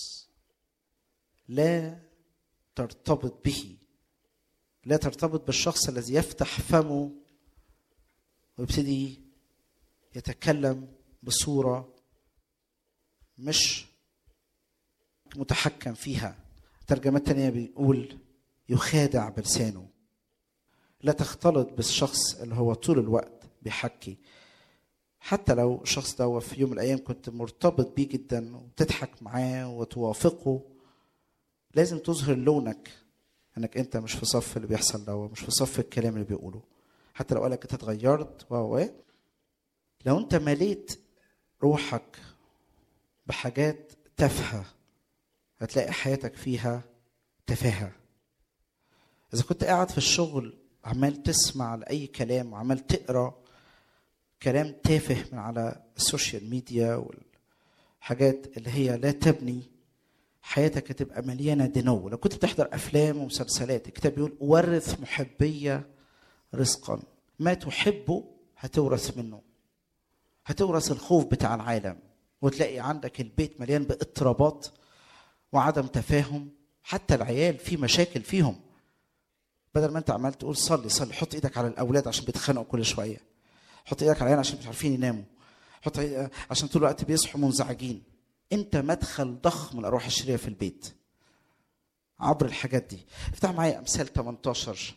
لا ترتبط به لا ترتبط بالشخص الذي يفتح فمه ويبتدي يتكلم بصورة مش متحكم فيها ترجمة تانية بيقول يخادع بلسانه لا تختلط بالشخص اللي هو طول الوقت بيحكي حتى لو الشخص ده في يوم من الايام كنت مرتبط بيه جدا وتضحك معاه وتوافقه لازم تظهر لونك انك انت مش في صف اللي بيحصل ده مش في صف الكلام اللي بيقوله حتى لو قالك انت اتغيرت و لو انت مليت روحك بحاجات تافهه هتلاقي حياتك فيها تفاهه اذا كنت قاعد في الشغل عمال تسمع لاي كلام وعمال تقرا كلام تافه من على السوشيال ميديا والحاجات اللي هي لا تبني حياتك هتبقى مليانه دنو لو كنت بتحضر افلام ومسلسلات الكتاب بيقول ورث محبيه رزقا ما تحبه هتورث منه هتورث الخوف بتاع العالم وتلاقي عندك البيت مليان باضطرابات وعدم تفاهم حتى العيال في مشاكل فيهم بدل ما انت عمال تقول صلي صلي حط ايدك على الاولاد عشان بيتخانقوا كل شويه حط ايدك على العيال عشان مش عارفين يناموا حط عشان طول الوقت بيصحوا منزعجين انت مدخل ضخم للارواح الشريره في البيت عبر الحاجات دي افتح معايا امثال 18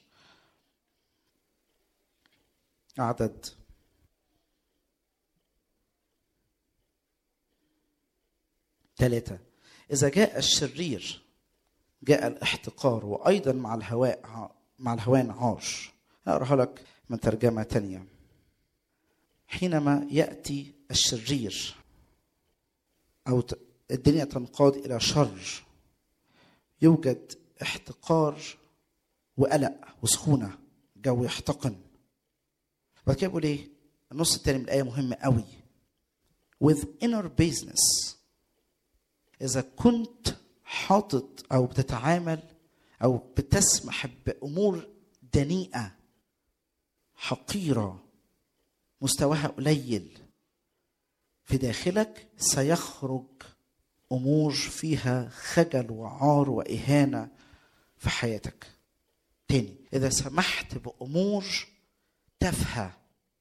عدد ثلاثة إذا جاء الشرير جاء الاحتقار وأيضا مع الهواء مع الهوان عاش أقرأها لك من ترجمة تانية حينما يأتي الشرير أو الدنيا تنقاد إلى شر يوجد احتقار وقلق وسخونة جو يحتقن بعد كده بيقول ايه النص التاني من الآية مهم قوي with inner business إذا كنت حاطط أو بتتعامل أو بتسمح بأمور دنيئة حقيرة مستواها قليل في داخلك سيخرج أمور فيها خجل وعار وإهانة في حياتك تاني إذا سمحت بأمور تافهة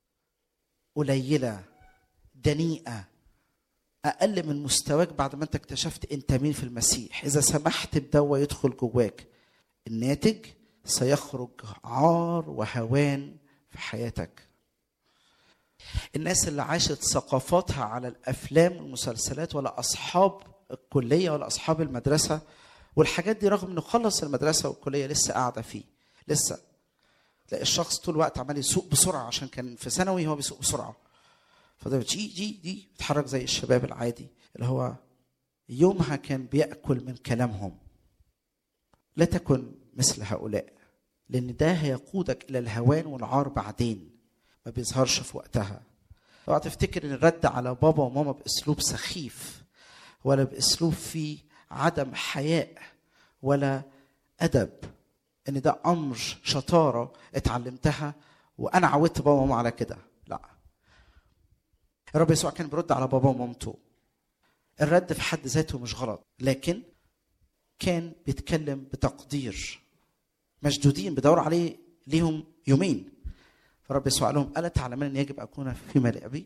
قليلة دنيئة أقل من مستواك بعد ما أنت اكتشفت أنت مين في المسيح إذا سمحت بدوا يدخل جواك الناتج سيخرج عار وهوان في حياتك الناس اللي عاشت ثقافاتها على الافلام والمسلسلات ولا اصحاب الكليه ولا اصحاب المدرسه والحاجات دي رغم انه خلص المدرسه والكليه لسه قاعده فيه لسه تلاقي الشخص طول الوقت عمال يسوق بسرعه عشان كان في ثانوي هو بيسوق بسرعه فده جي جي دي بيتحرك زي الشباب العادي اللي هو يومها كان بياكل من كلامهم لا تكن مثل هؤلاء لان ده هيقودك الى الهوان والعار بعدين ما بيظهرش في وقتها اوعى تفتكر ان الرد على بابا وماما باسلوب سخيف ولا باسلوب فيه عدم حياء ولا ادب ان ده امر شطاره اتعلمتها وانا عودت بابا وماما على كده لا الرب يسوع كان بيرد على بابا ومامته الرد في حد ذاته مش غلط لكن كان بيتكلم بتقدير مشدودين بدوروا عليه ليهم يومين فرب يسوع قال لهم الا تعلمون ان يجب اكون في ملء ابي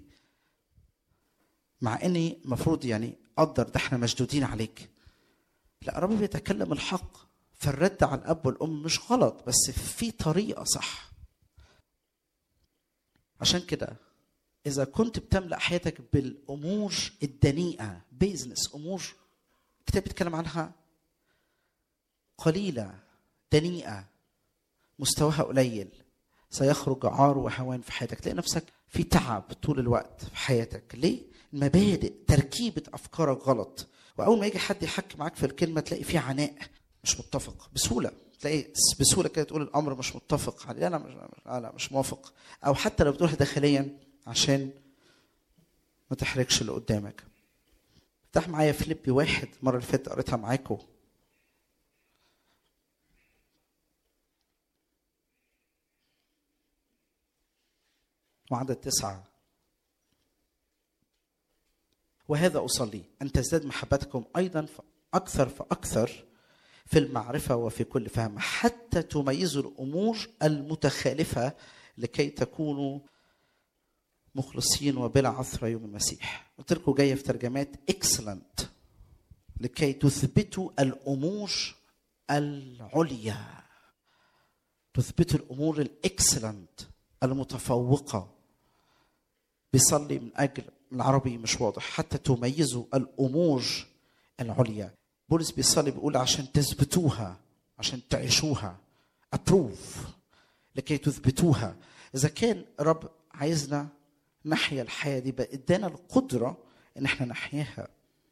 مع اني المفروض يعني قدر ده احنا مشدودين عليك لا الرب بيتكلم الحق فالرد على الاب والام مش غلط بس في طريقه صح عشان كده اذا كنت بتملا حياتك بالامور الدنيئه بيزنس امور الكتاب بيتكلم عنها قليله دنيئه مستواها قليل سيخرج عار وهوان في حياتك تلاقي نفسك في تعب طول الوقت في حياتك ليه المبادئ تركيبه افكارك غلط واول ما يجي حد يحكي معاك في الكلمه تلاقي في عناء مش متفق بسهوله تلاقي بسهوله كده تقول الامر مش متفق عليه لا مش لا, لا مش موافق او حتى لو بتقولها داخليا عشان ما تحرجش اللي قدامك افتح معايا فيليبي واحد المره اللي فاتت قريتها معاكم وعدد تسعة وهذا أصلي أن تزداد محبتكم أيضا أكثر فأكثر في المعرفة وفي كل فهم حتى تميزوا الأمور المتخالفة لكي تكونوا مخلصين وبلا عثرة يوم المسيح قلت لكم جاية في ترجمات excellent لكي تثبتوا الأمور العليا تثبتوا الأمور الإكسلنت المتفوقة بيصلي من أجل العربي مش واضح حتى تميزوا الأمور العليا بولس بيصلي بيقول عشان تثبتوها عشان تعيشوها أبروف لكي تثبتوها إذا كان رب عايزنا نحيا الحياة دي بقى ادانا القدرة إن احنا نحياها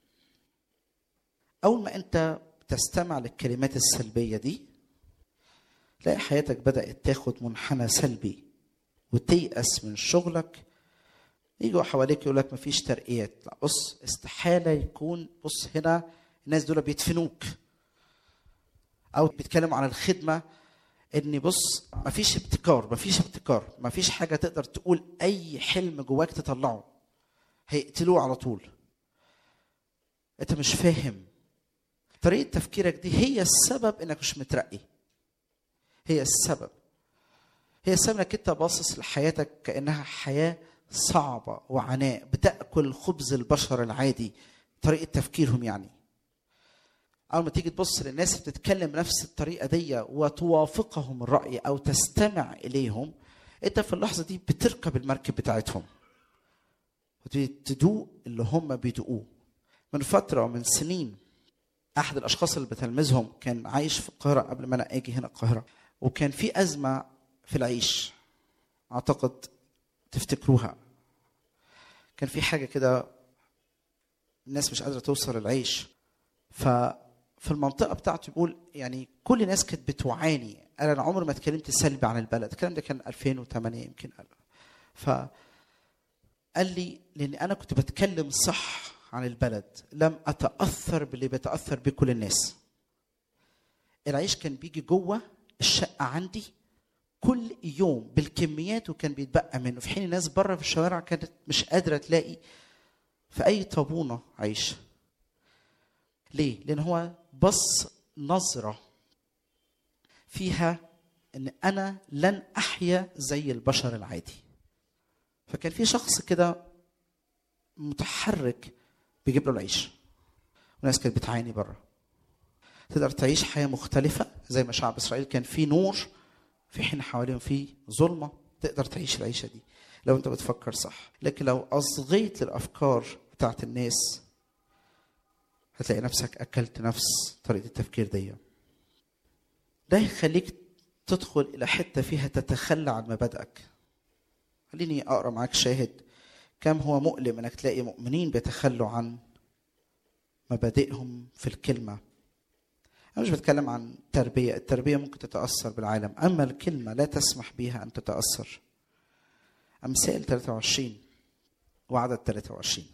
أول ما أنت تستمع للكلمات السلبية دي تلاقي حياتك بدأت تاخد منحنى سلبي وتيأس من شغلك يجوا حواليك يقول لك مفيش ترقيات لا بص استحالة يكون بص هنا الناس دول بيدفنوك أو بيتكلموا عن الخدمة ان بص مفيش ابتكار مفيش ابتكار مفيش حاجه تقدر تقول اي حلم جواك تطلعه هيقتلوه على طول انت مش فاهم طريقه تفكيرك دي هي السبب انك مش مترقي هي السبب هي السبب انك انت باصص لحياتك كانها حياه صعبه وعناء بتاكل خبز البشر العادي طريقه تفكيرهم يعني اول ما تيجي تبص للناس اللي بتتكلم نفس الطريقه دي وتوافقهم الراي او تستمع اليهم انت في اللحظه دي بتركب المركب بتاعتهم وتدوق اللي هم بيدوقوه من فتره ومن سنين احد الاشخاص اللي بتلمذهم كان عايش في القاهره قبل ما انا اجي هنا القاهره وكان في ازمه في العيش اعتقد تفتكروها كان في حاجه كده الناس مش قادره توصل العيش ف في المنطقه بتاعته بيقول يعني كل الناس كانت بتعاني انا انا عمري ما اتكلمت سلبي عن البلد الكلام ده كان 2008 يمكن قال ف قال لي لان انا كنت بتكلم صح عن البلد لم اتاثر باللي بيتاثر بيه كل الناس العيش كان بيجي جوه الشقه عندي كل يوم بالكميات وكان بيتبقى منه في حين الناس بره في الشوارع كانت مش قادره تلاقي في اي طابونه عيش ليه؟ لأن هو بص نظرة فيها إن أنا لن أحيا زي البشر العادي. فكان في شخص كده متحرك بيجيب له العيش. وناس كانت بتعاني بره. تقدر تعيش حياة مختلفة زي ما شعب إسرائيل كان في نور في حين حواليهم في ظلمة تقدر تعيش العيشه دي لو انت بتفكر صح لكن لو اصغيت للافكار بتاعت الناس هتلاقي نفسك اكلت نفس طريقه التفكير دي ده يخليك تدخل الى حته فيها تتخلى عن مبادئك خليني اقرا معاك شاهد كم هو مؤلم انك تلاقي مؤمنين بيتخلوا عن مبادئهم في الكلمه انا مش بتكلم عن تربيه التربيه ممكن تتاثر بالعالم اما الكلمه لا تسمح بها ان تتاثر امثال 23 وعدد 23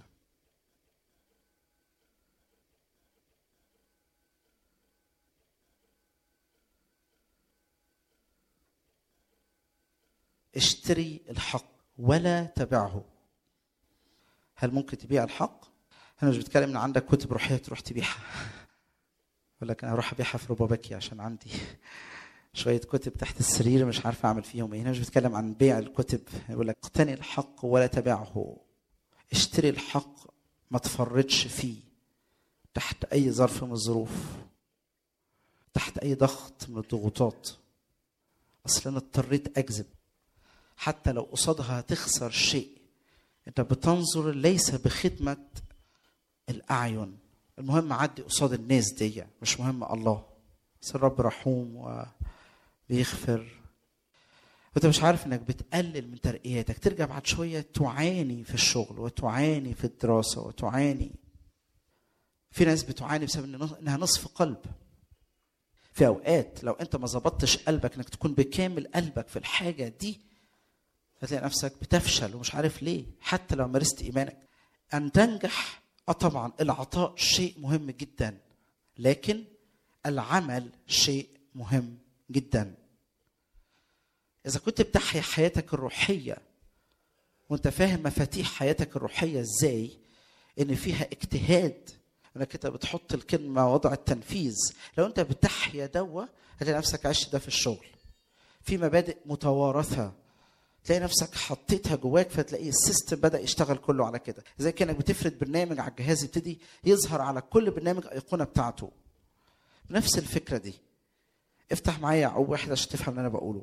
اشتري الحق ولا تبعه هل ممكن تبيع الحق انا مش بتكلم ان عندك كتب روحيه تروح تبيعها يقول لك انا اروح ابيعها في روبابكي عشان عندي شويه كتب تحت السرير مش عارف اعمل فيهم ايه هنا مش بتكلم عن بيع الكتب يقول لك اقتني الحق ولا تبعه اشتري الحق ما تفرطش فيه تحت اي ظرف من الظروف تحت اي ضغط من الضغوطات اصل انا اضطريت اكذب حتى لو قصادها هتخسر شيء انت بتنظر ليس بخدمه الاعين المهم عدي قصاد الناس دي مش مهم الله بس الرب رحوم وبيغفر وانت مش عارف انك بتقلل من ترقياتك ترجع بعد شويه تعاني في الشغل وتعاني في الدراسه وتعاني في ناس بتعاني بسبب انها نصف قلب في اوقات لو انت ما ظبطتش قلبك انك تكون بكامل قلبك في الحاجه دي هتلاقي نفسك بتفشل ومش عارف ليه حتى لو مارست ايمانك ان تنجح اه طبعا العطاء شيء مهم جدا لكن العمل شيء مهم جدا اذا كنت بتحيا حياتك الروحيه وانت فاهم مفاتيح حياتك الروحيه ازاي ان فيها اجتهاد انك انت بتحط الكلمه وضع التنفيذ لو انت بتحيا دوا هتلاقي نفسك عشت ده في الشغل في مبادئ متوارثه تلاقي نفسك حطيتها جواك فتلاقي السيستم بدا يشتغل كله على كده زي كانك بتفرد برنامج على الجهاز يبتدي يظهر على كل برنامج ايقونه بتاعته نفس الفكره دي افتح معايا يعقوب واحد عشان تفهم اللي انا بقوله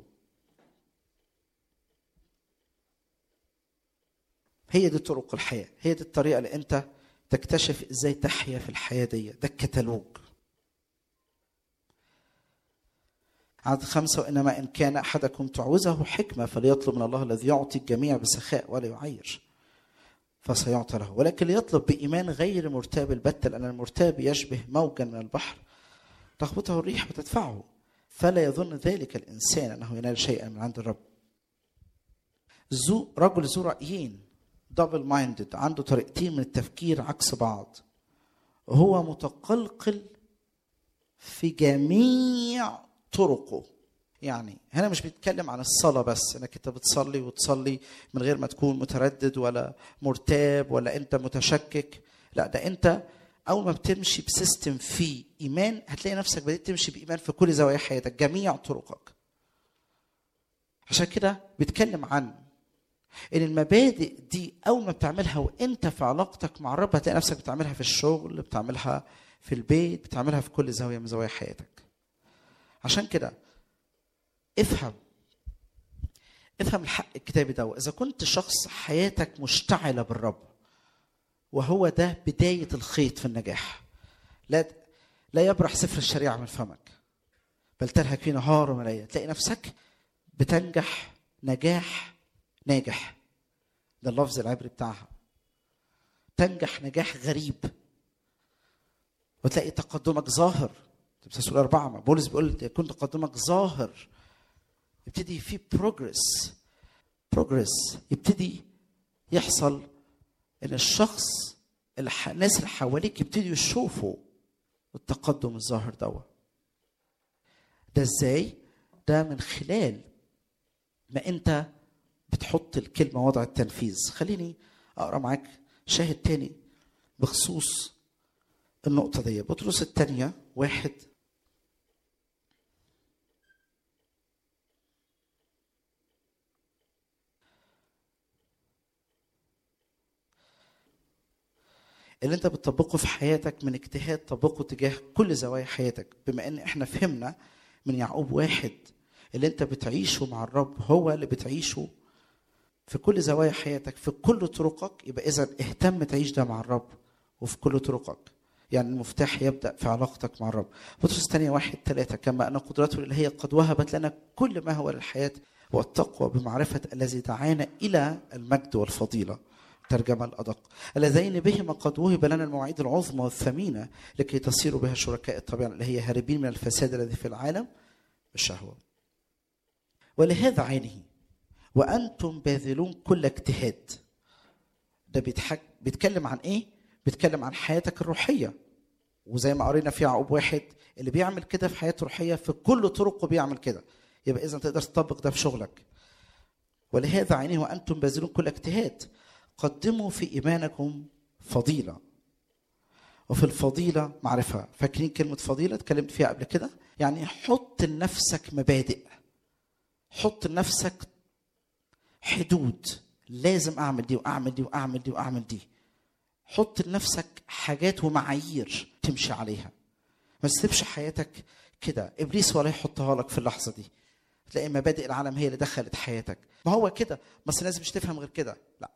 هي دي طرق الحياه هي دي الطريقه اللي انت تكتشف ازاي تحيا في الحياه دي ده الكتالوج عدد خمسة وإنما إن كان أحدكم تعوزه حكمة فليطلب من الله الذي يعطي الجميع بسخاء ولا يعير فسيعطى له ولكن ليطلب بإيمان غير مرتاب البتة لأن المرتاب يشبه موجا من البحر تخبطه الريح وتدفعه فلا يظن ذلك الإنسان أنه ينال شيئا من عند الرب ذو رجل ذو رأيين دبل مايندد عنده طريقتين من التفكير عكس بعض هو متقلقل في جميع طرقه يعني هنا مش بيتكلم عن الصلاه بس انك انت بتصلي وتصلي من غير ما تكون متردد ولا مرتاب ولا انت متشكك لا ده انت اول ما بتمشي بسيستم فيه ايمان هتلاقي نفسك بدات تمشي بايمان في كل زوايا حياتك جميع طرقك عشان كده بيتكلم عن ان المبادئ دي اول ما بتعملها وانت في علاقتك مع الرب هتلاقي نفسك بتعملها في الشغل بتعملها في البيت بتعملها في كل زاويه من زوايا حياتك عشان كده افهم افهم الحق الكتابي ده اذا كنت شخص حياتك مشتعله بالرب وهو ده بدايه الخيط في النجاح لا لا يبرح سفر الشريعه من فمك بل تلهك فيه نهار وملاية تلاقي نفسك بتنجح نجاح ناجح ده اللفظ العبري بتاعها تنجح نجاح غريب وتلاقي تقدمك ظاهر تمثال أربعة ما بولس بيقول يكون تقدمك ظاهر يبتدي في بروجرس بروجرس يبتدي يحصل ان الشخص الح... الناس اللي حواليك يبتدوا يشوفوا التقدم الظاهر دوا ده ازاي ده من خلال ما انت بتحط الكلمه وضع التنفيذ خليني اقرا معاك شاهد تاني بخصوص النقطه دي بطرس الثانيه واحد اللي انت بتطبقه في حياتك من اجتهاد طبقه تجاه كل زوايا حياتك بما ان احنا فهمنا من يعقوب واحد اللي انت بتعيشه مع الرب هو اللي بتعيشه في كل زوايا حياتك في كل طرقك يبقى اذا اهتم تعيش ده مع الرب وفي كل طرقك يعني المفتاح يبدا في علاقتك مع الرب بطرس الثانيه واحد ثلاثه كما ان قدرته الالهيه قد وهبت لنا كل ما هو للحياه والتقوى بمعرفه الذي دعانا الى المجد والفضيله الترجمة الأدق اللذين بهما قد وهب لنا المواعيد العظمى والثمينة لكي تصيروا بها شركاء الطبيعة اللي هي هاربين من الفساد الذي في العالم بالشهوة ولهذا عينه وأنتم باذلون كل اجتهاد ده بيتحك بيتكلم عن إيه؟ بيتكلم عن حياتك الروحية وزي ما قرينا في يعقوب واحد اللي بيعمل كده في حياته الروحية في كل طرقه بيعمل كده يبقى إذا تقدر تطبق ده في شغلك ولهذا عينه وأنتم باذلون كل اجتهاد قدموا في ايمانكم فضيله وفي الفضيله معرفه فاكرين كلمه فضيله اتكلمت فيها قبل كده يعني حط لنفسك مبادئ حط لنفسك حدود لازم اعمل دي واعمل دي واعمل دي واعمل دي حط لنفسك حاجات ومعايير تمشي عليها ما تسيبش حياتك كده ابليس ولا يحطها لك في اللحظه دي تلاقي مبادئ العالم هي اللي دخلت حياتك ما هو كده بس الناس مش تفهم غير كده لا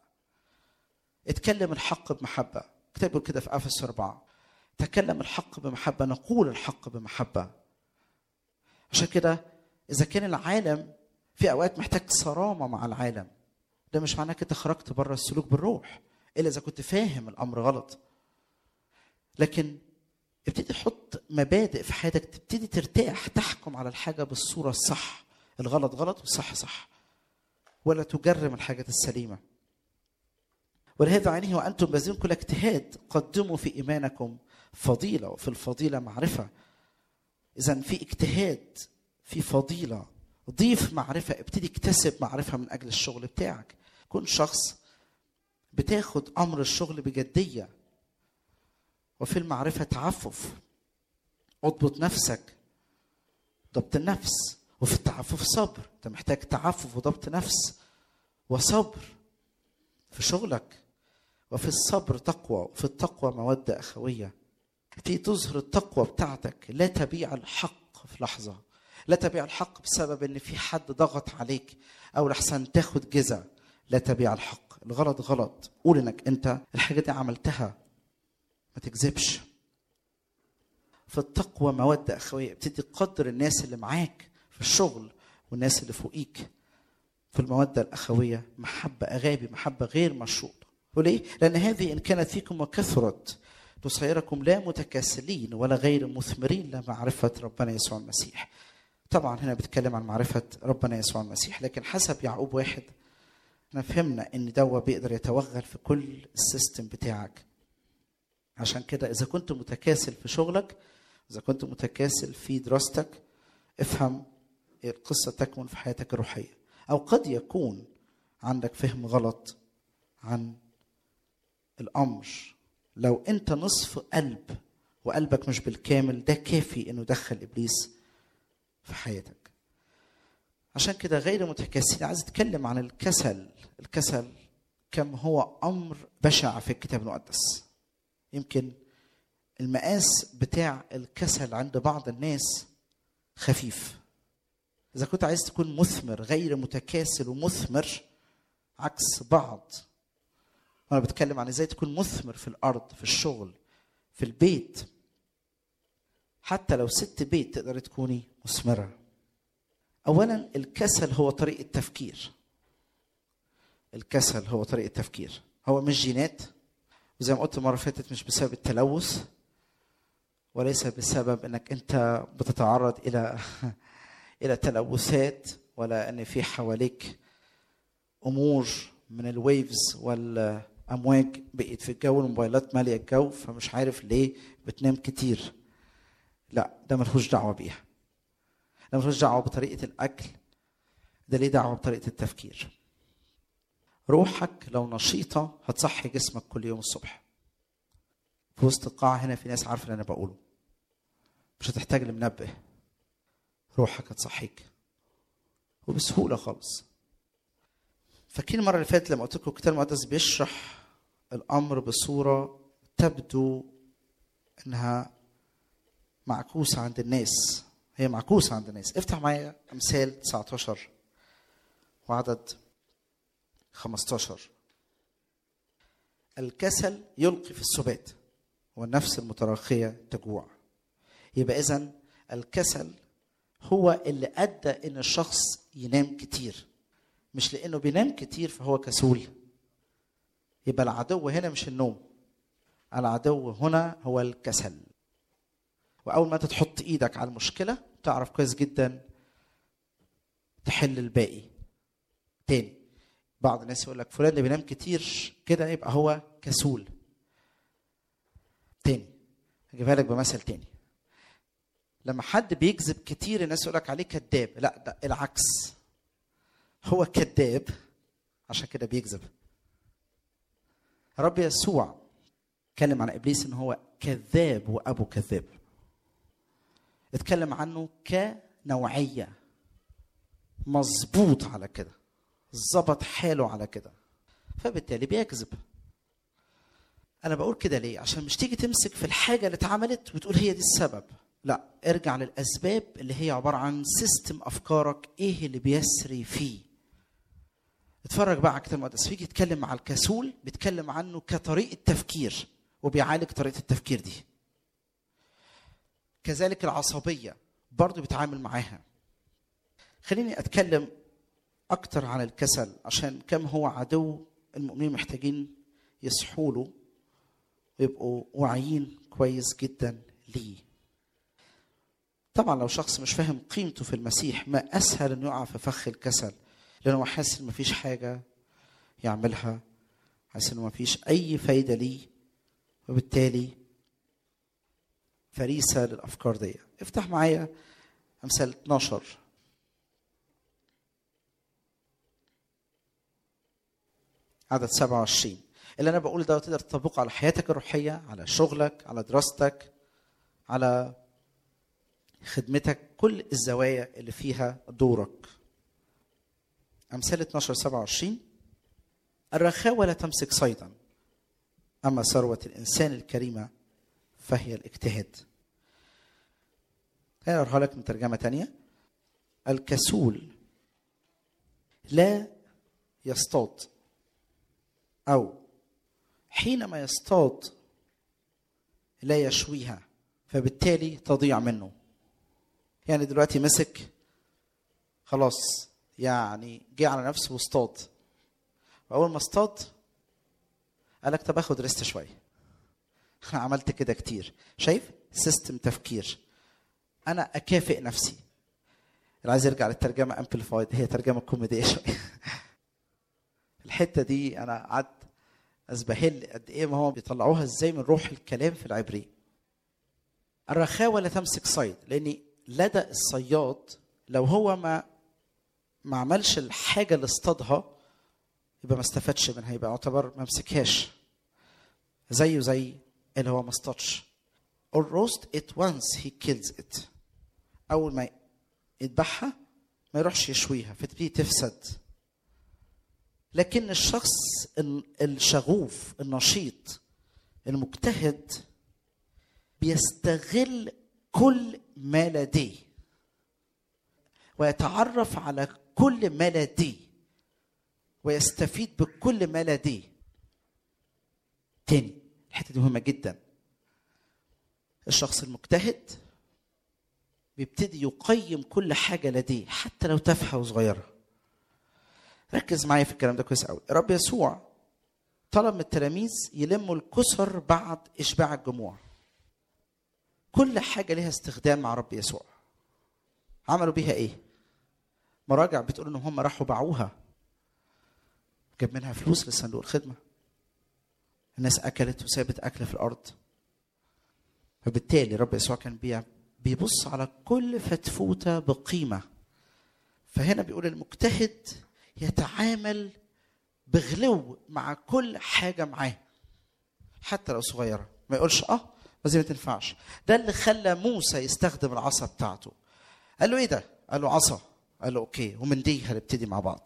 اتكلم الحق بمحبة كتبوا كده في أفس أربعة تكلم الحق بمحبة نقول الحق بمحبة عشان كده إذا كان العالم في أوقات محتاج صرامة مع العالم ده مش معناه كده خرجت بره السلوك بالروح إلا إذا كنت فاهم الأمر غلط لكن ابتدي تحط مبادئ في حياتك تبتدي ترتاح تحكم على الحاجة بالصورة الصح الغلط غلط والصح صح ولا تجرم الحاجة السليمة ولهذا عينه وانتم باذلون كل اجتهاد قدموا في ايمانكم فضيله وفي الفضيله معرفه اذا في اجتهاد في فضيله ضيف معرفه ابتدي اكتسب معرفه من اجل الشغل بتاعك كن شخص بتاخد امر الشغل بجديه وفي المعرفه تعفف اضبط نفسك ضبط النفس وفي التعفف صبر انت محتاج تعفف وضبط نفس وصبر في شغلك وفي الصبر تقوى وفي التقوى مودة أخوية تبتدي تظهر التقوى بتاعتك لا تبيع الحق في لحظة لا تبيع الحق بسبب ان في حد ضغط عليك او لحسن تاخد جزا لا تبيع الحق الغلط غلط قول انك انت الحاجة دي عملتها ما تكذبش في التقوى مودة أخوية ابتدي تقدر الناس اللي معاك في الشغل والناس اللي فوقيك في المودة الأخوية محبة أغابي محبة غير مشروطة وليه؟ لأن هذه إن كانت فيكم وكثرت تصيركم لا متكاسلين ولا غير مثمرين لمعرفة ربنا يسوع المسيح طبعا هنا بيتكلم عن معرفة ربنا يسوع المسيح لكن حسب يعقوب واحد احنا فهمنا ان دوا بيقدر يتوغل في كل السيستم بتاعك عشان كده اذا كنت متكاسل في شغلك اذا كنت متكاسل في دراستك افهم القصة تكمن في حياتك الروحية او قد يكون عندك فهم غلط عن الامر لو انت نصف قلب وقلبك مش بالكامل ده كافي انه يدخل ابليس في حياتك عشان كده غير متكاسلين عايز اتكلم عن الكسل الكسل كم هو امر بشع في الكتاب المقدس يمكن المقاس بتاع الكسل عند بعض الناس خفيف اذا كنت عايز تكون مثمر غير متكاسل ومثمر عكس بعض وانا بتكلم عن ازاي تكون مثمر في الارض في الشغل في البيت حتى لو ست بيت تقدري تكوني مثمره اولا الكسل هو طريقه تفكير الكسل هو طريقه تفكير هو مش جينات وزي ما قلت المره اللي فاتت مش بسبب التلوث وليس بسبب انك انت بتتعرض الى الى تلوثات ولا ان في حواليك امور من الويفز والامواج بقيت في الجو الموبايلات ماليه الجو فمش عارف ليه بتنام كتير لا ده ملهوش دعوه بيها ده ملهوش دعوه بطريقه الاكل ده ليه دعوه بطريقه التفكير روحك لو نشيطه هتصحي جسمك كل يوم الصبح في وسط القاعه هنا في ناس عارفه اللي انا بقوله مش هتحتاج لمنبه روحك هتصحيك وبسهوله خالص فاكرين المره اللي فاتت لما قلت لكم الكتاب المقدس بيشرح الامر بصوره تبدو انها معكوسه عند الناس هي معكوسة عند الناس افتح معايا أمثال 19 وعدد 15 الكسل يلقي في السبات والنفس المتراخية تجوع يبقى إذا الكسل هو اللي أدى إن الشخص ينام كتير مش لأنه بينام كتير فهو كسول يبقى العدو هنا مش النوم العدو هنا هو الكسل واول ما انت تحط ايدك على المشكله تعرف كويس جدا تحل الباقي تاني بعض الناس يقول لك فلان اللي بينام كتير كده يبقى هو كسول تاني هجيبها لك بمثل تاني لما حد بيكذب كتير الناس يقول لك عليه كذاب لا ده العكس هو كذاب عشان كده بيكذب رب يسوع اتكلم عن ابليس ان هو كذاب وابو كذاب اتكلم عنه كنوعيه مظبوط على كده ظبط حاله على كده فبالتالي بيكذب انا بقول كده ليه عشان مش تيجي تمسك في الحاجه اللي اتعملت وتقول هي دي السبب لا ارجع للاسباب اللي هي عباره عن سيستم افكارك ايه اللي بيسري فيه اتفرج بقى على الكتاب المقدس فيجي يتكلم مع الكسول بيتكلم عنه كطريقه تفكير وبيعالج طريقه التفكير دي كذلك العصبيه برضه بيتعامل معاها خليني اتكلم اكتر عن الكسل عشان كم هو عدو المؤمنين محتاجين يصحوا له ويبقوا واعيين كويس جدا ليه طبعا لو شخص مش فاهم قيمته في المسيح ما اسهل انه يقع في فخ الكسل لانه هو حاسس ان مفيش حاجه يعملها حاسس انه مفيش اي فايده ليه وبالتالي فريسه للافكار دي افتح معايا امثال 12 عدد 27 اللي انا بقول ده تقدر تطبقه على حياتك الروحيه على شغلك على دراستك على خدمتك كل الزوايا اللي فيها دورك امثال 12 27 الرخاوه لا تمسك صيدا اما ثروه الانسان الكريمه فهي الاجتهاد هنا اقراها لك من ترجمه تانية الكسول لا يصطاد او حينما يصطاد لا يشويها فبالتالي تضيع منه يعني دلوقتي مسك خلاص يعني جه على نفسه واصطاد واول ما اصطاد قال لك طب اخد ريست شويه انا عملت كده كتير شايف سيستم تفكير انا اكافئ نفسي اللي عايز يرجع للترجمه امبليفايد هي ترجمه كوميديه شويه الحته دي انا قعدت ازبهل قد ايه ما هو بيطلعوها ازاي من روح الكلام في العبري الرخاوه لا تمسك صيد لان لدى الصياد لو هو ما ما عملش الحاجه اللي اصطادها يبقى ما استفادش منها يبقى يعتبر ما مسكهاش زيه زي اللي هو ما اصطادش or roast it once he kills it اول ما يذبحها ما يروحش يشويها فتبتدي تفسد لكن الشخص الشغوف النشيط المجتهد بيستغل كل ما لديه ويتعرف على كل ما لديه ويستفيد بكل ما لديه تاني الحته دي مهمه جدا الشخص المجتهد بيبتدي يقيم كل حاجه لديه حتى لو تافهه وصغيره ركز معايا في الكلام ده كويس قوي رب يسوع طلب من التلاميذ يلموا الكسر بعد اشباع الجموع كل حاجه ليها استخدام مع رب يسوع عملوا بيها ايه مراجع بتقول ان هم راحوا باعوها جاب منها فلوس لصندوق الخدمه الناس اكلت وسابت اكل في الارض فبالتالي رب يسوع كان بيبص على كل فتفوته بقيمه فهنا بيقول المجتهد يتعامل بغلو مع كل حاجه معاه حتى لو صغيره ما يقولش اه بس ما تنفعش ده اللي خلى موسى يستخدم العصا بتاعته قال له ايه ده قال له عصا قال له اوكي ومن دي هنبتدي مع بعض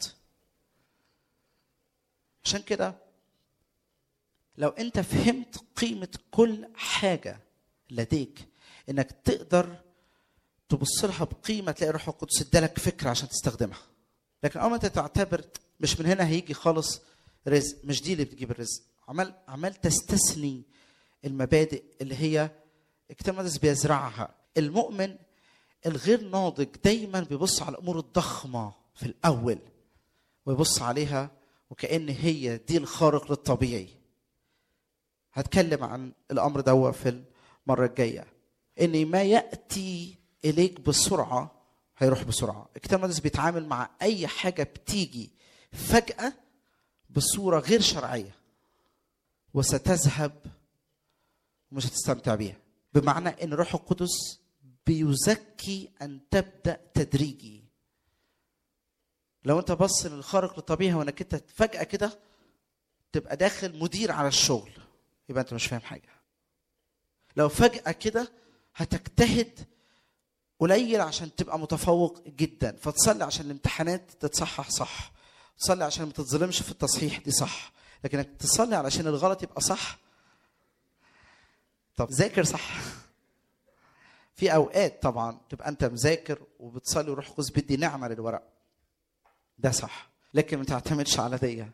عشان كده لو انت فهمت قيمه كل حاجه لديك انك تقدر تبص لها بقيمه تلاقي الروح القدس ادالك فكره عشان تستخدمها لكن اول ما انت تعتبر مش من هنا هيجي خالص رزق مش دي اللي بتجيب الرزق عمال عمال تستثني المبادئ اللي هي الكتاب المقدس بيزرعها المؤمن الغير ناضج دايما بيبص على الامور الضخمه في الاول ويبص عليها وكأن هي دي الخارق للطبيعي هتكلم عن الامر ده في المره الجايه ان ما ياتي اليك بسرعه هيروح بسرعه الكتاب المقدس بيتعامل مع اي حاجه بتيجي فجاه بصوره غير شرعيه وستذهب ومش هتستمتع بيها بمعنى ان الروح القدس بيزكي ان تبدا تدريجي لو انت بص للخارق للطبيعي وانك انت فجاه كده تبقى داخل مدير على الشغل يبقى انت مش فاهم حاجه لو فجاه كده هتجتهد قليل عشان تبقى متفوق جدا فتصلي عشان الامتحانات تتصحح صح تصلي عشان ما تتظلمش في التصحيح دي صح لكنك تصلي علشان الغلط يبقى صح طب ذاكر صح في اوقات طبعا تبقى انت مذاكر وبتصلي وروح القدس بيدي نعمه للورق ده صح لكن ما تعتمدش على دي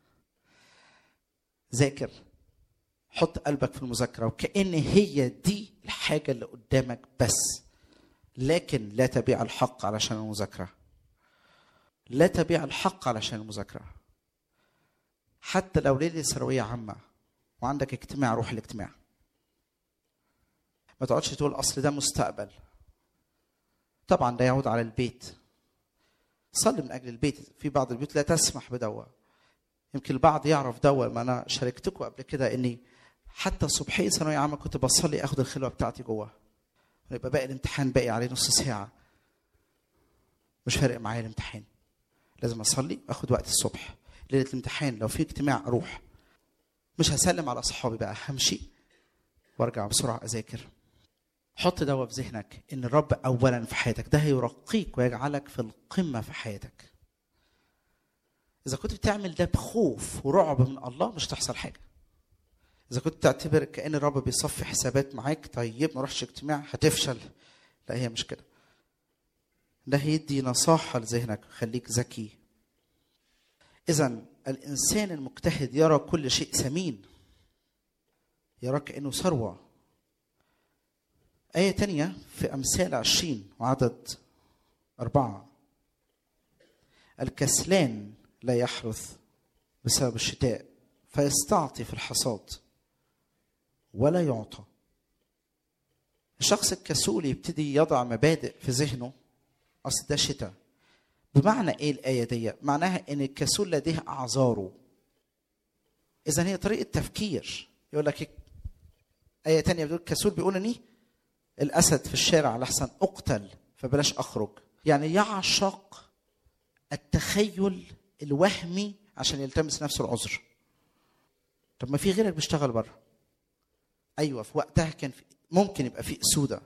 ذاكر حط قلبك في المذاكره وكأن هي دي الحاجه اللي قدامك بس لكن لا تبيع الحق علشان المذاكره لا تبيع الحق علشان المذاكره حتى لو ليله ثانويه عامه وعندك اجتماع روح الاجتماع ما تقعدش تقول اصل ده مستقبل طبعا ده يعود على البيت صلي من اجل البيت في بعض البيوت لا تسمح بدوا يمكن البعض يعرف دوا ما انا شاركتكم قبل كده اني حتى صبحيه ثانويه عامه كنت بصلي اخد الخلوه بتاعتي جوه ويبقى باقي الامتحان باقي عليه نص ساعه مش فارق معايا الامتحان لازم اصلي اخد وقت الصبح ليله الامتحان لو في اجتماع اروح مش هسلم على اصحابي بقى همشي وارجع بسرعه اذاكر حط دوا في ذهنك ان الرب اولا في حياتك ده هيرقيك ويجعلك في القمه في حياتك اذا كنت بتعمل ده بخوف ورعب من الله مش هتحصل حاجه اذا كنت تعتبر كان الرب بيصفي حسابات معاك طيب ما اروحش اجتماع هتفشل لا هي مش كده ده هيدي نصاحه لذهنك خليك ذكي اذا الانسان المجتهد يرى كل شيء ثمين يرى كانه ثروه آية تانية في أمثال عشرين وعدد أربعة الكسلان لا يحرث بسبب الشتاء فيستعطي في الحصاد ولا يعطى الشخص الكسول يبتدي يضع مبادئ في ذهنه أصل ده شتاء بمعنى إيه الآية دي؟ معناها إن الكسول لديه أعذاره إذا هي طريقة تفكير يقول لك آية تانية بتقول الكسول بيقول إني الاسد في الشارع لحسن اقتل فبلاش اخرج يعني يعشق التخيل الوهمي عشان يلتمس نفسه العذر طب ما في غيرك بيشتغل بره ايوه في وقتها كان في ممكن يبقى في اسوده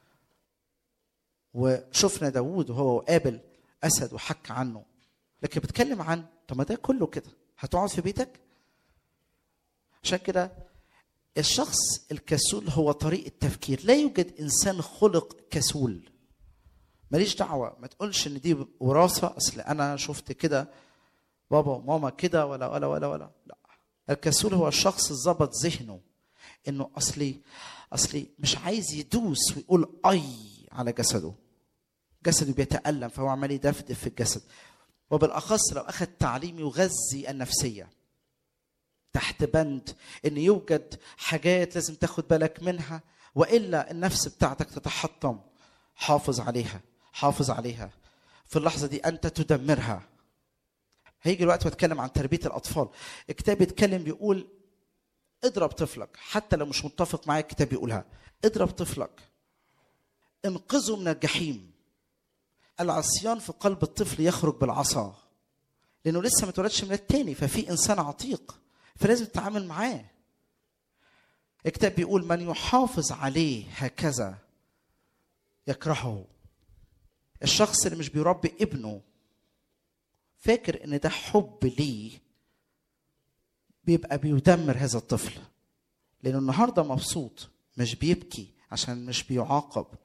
وشفنا داوود وهو قابل اسد وحك عنه لكن بتكلم عن طب ما ده كله كده هتقعد في بيتك عشان كده الشخص الكسول هو طريقة تفكير لا يوجد إنسان خلق كسول ماليش دعوة ما تقولش إن دي وراثة أصل أنا شفت كده بابا وماما كده ولا ولا ولا ولا لا الكسول هو الشخص ظبط ذهنه إنه أصلي أصلي مش عايز يدوس ويقول أي على جسده جسده بيتألم فهو عمال يدفدف في الجسد وبالأخص لو أخذ تعليم يغذي النفسية تحت بند ان يوجد حاجات لازم تاخد بالك منها والا النفس بتاعتك تتحطم حافظ عليها حافظ عليها في اللحظه دي انت تدمرها هيجي الوقت واتكلم عن تربيه الاطفال الكتاب بيتكلم بيقول اضرب طفلك حتى لو مش متفق معايا الكتاب بيقولها اضرب طفلك انقذه من الجحيم العصيان في قلب الطفل يخرج بالعصا لانه لسه ما اتولدش من التاني ففي انسان عتيق فلازم تتعامل معاه الكتاب بيقول من يحافظ عليه هكذا يكرهه الشخص اللي مش بيربي ابنه فاكر ان ده حب ليه بيبقى بيدمر هذا الطفل لانه النهارده مبسوط مش بيبكي عشان مش بيعاقب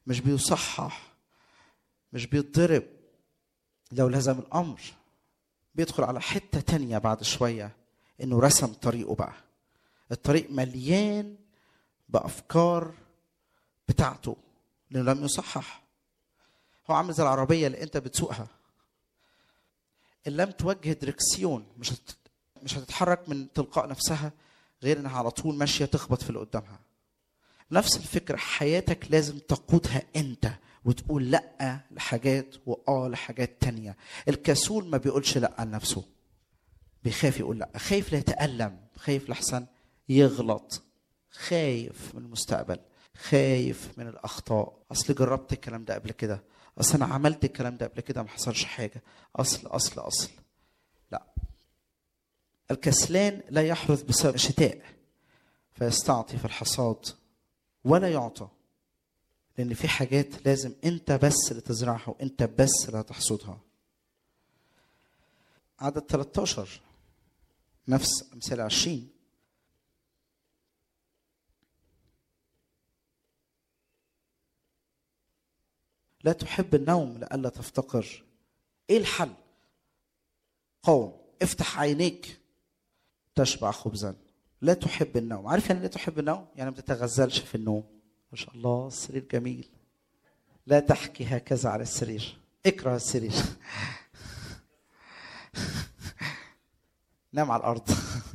مش بيصحح مش بيتضرب لو لزم الامر بيدخل على حته تانية بعد شويه انه رسم طريقه بقى الطريق مليان بافكار بتاعته لانه لم يصحح هو عامل زي العربيه اللي انت بتسوقها ان لم توجه دركسيون مش هت... مش هتتحرك من تلقاء نفسها غير انها على طول ماشيه تخبط في اللي قدامها نفس الفكره حياتك لازم تقودها انت وتقول لا لحاجات واه لحاجات تانية الكسول ما بيقولش لا لنفسه بيخاف يقول لا خايف لا يتألم خايف لحسن يغلط خايف من المستقبل خايف من الاخطاء اصل جربت الكلام ده قبل كده اصل انا عملت الكلام ده قبل كده ما حصلش حاجه اصل اصل اصل لا الكسلان لا يحرث بسبب الشتاء فيستعطي في الحصاد ولا يعطى لان في حاجات لازم انت بس اللي تزرعها وانت بس اللي هتحصدها عدد 13 نفس امثال 20 لا تحب النوم لئلا تفتقر ايه الحل قوم افتح عينيك تشبع خبزا لا تحب النوم عارف يعني لا تحب النوم يعني ما تتغزلش في النوم ما شاء الله السرير جميل لا تحكي هكذا على السرير اكره السرير نام على الارض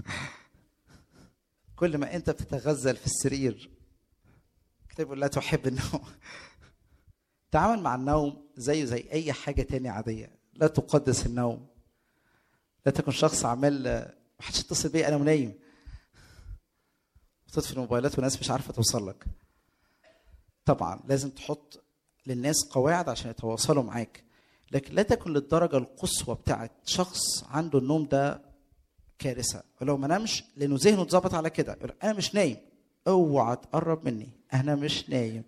كل ما انت بتتغزل في السرير كتاب لا تحب النوم تعامل مع النوم زيه زي اي حاجه تانية عاديه لا تقدس النوم لا تكن شخص عمال ما حدش يتصل بيا انا ونايم تطفي الموبايلات والناس مش عارفه توصل لك طبعا لازم تحط للناس قواعد عشان يتواصلوا معاك لكن لا تكن للدرجه القصوى بتاعت شخص عنده النوم ده كارثه ولو ما نامش لانه ذهنه اتظبط على كده يقول انا مش نايم اوعى تقرب مني انا مش نايم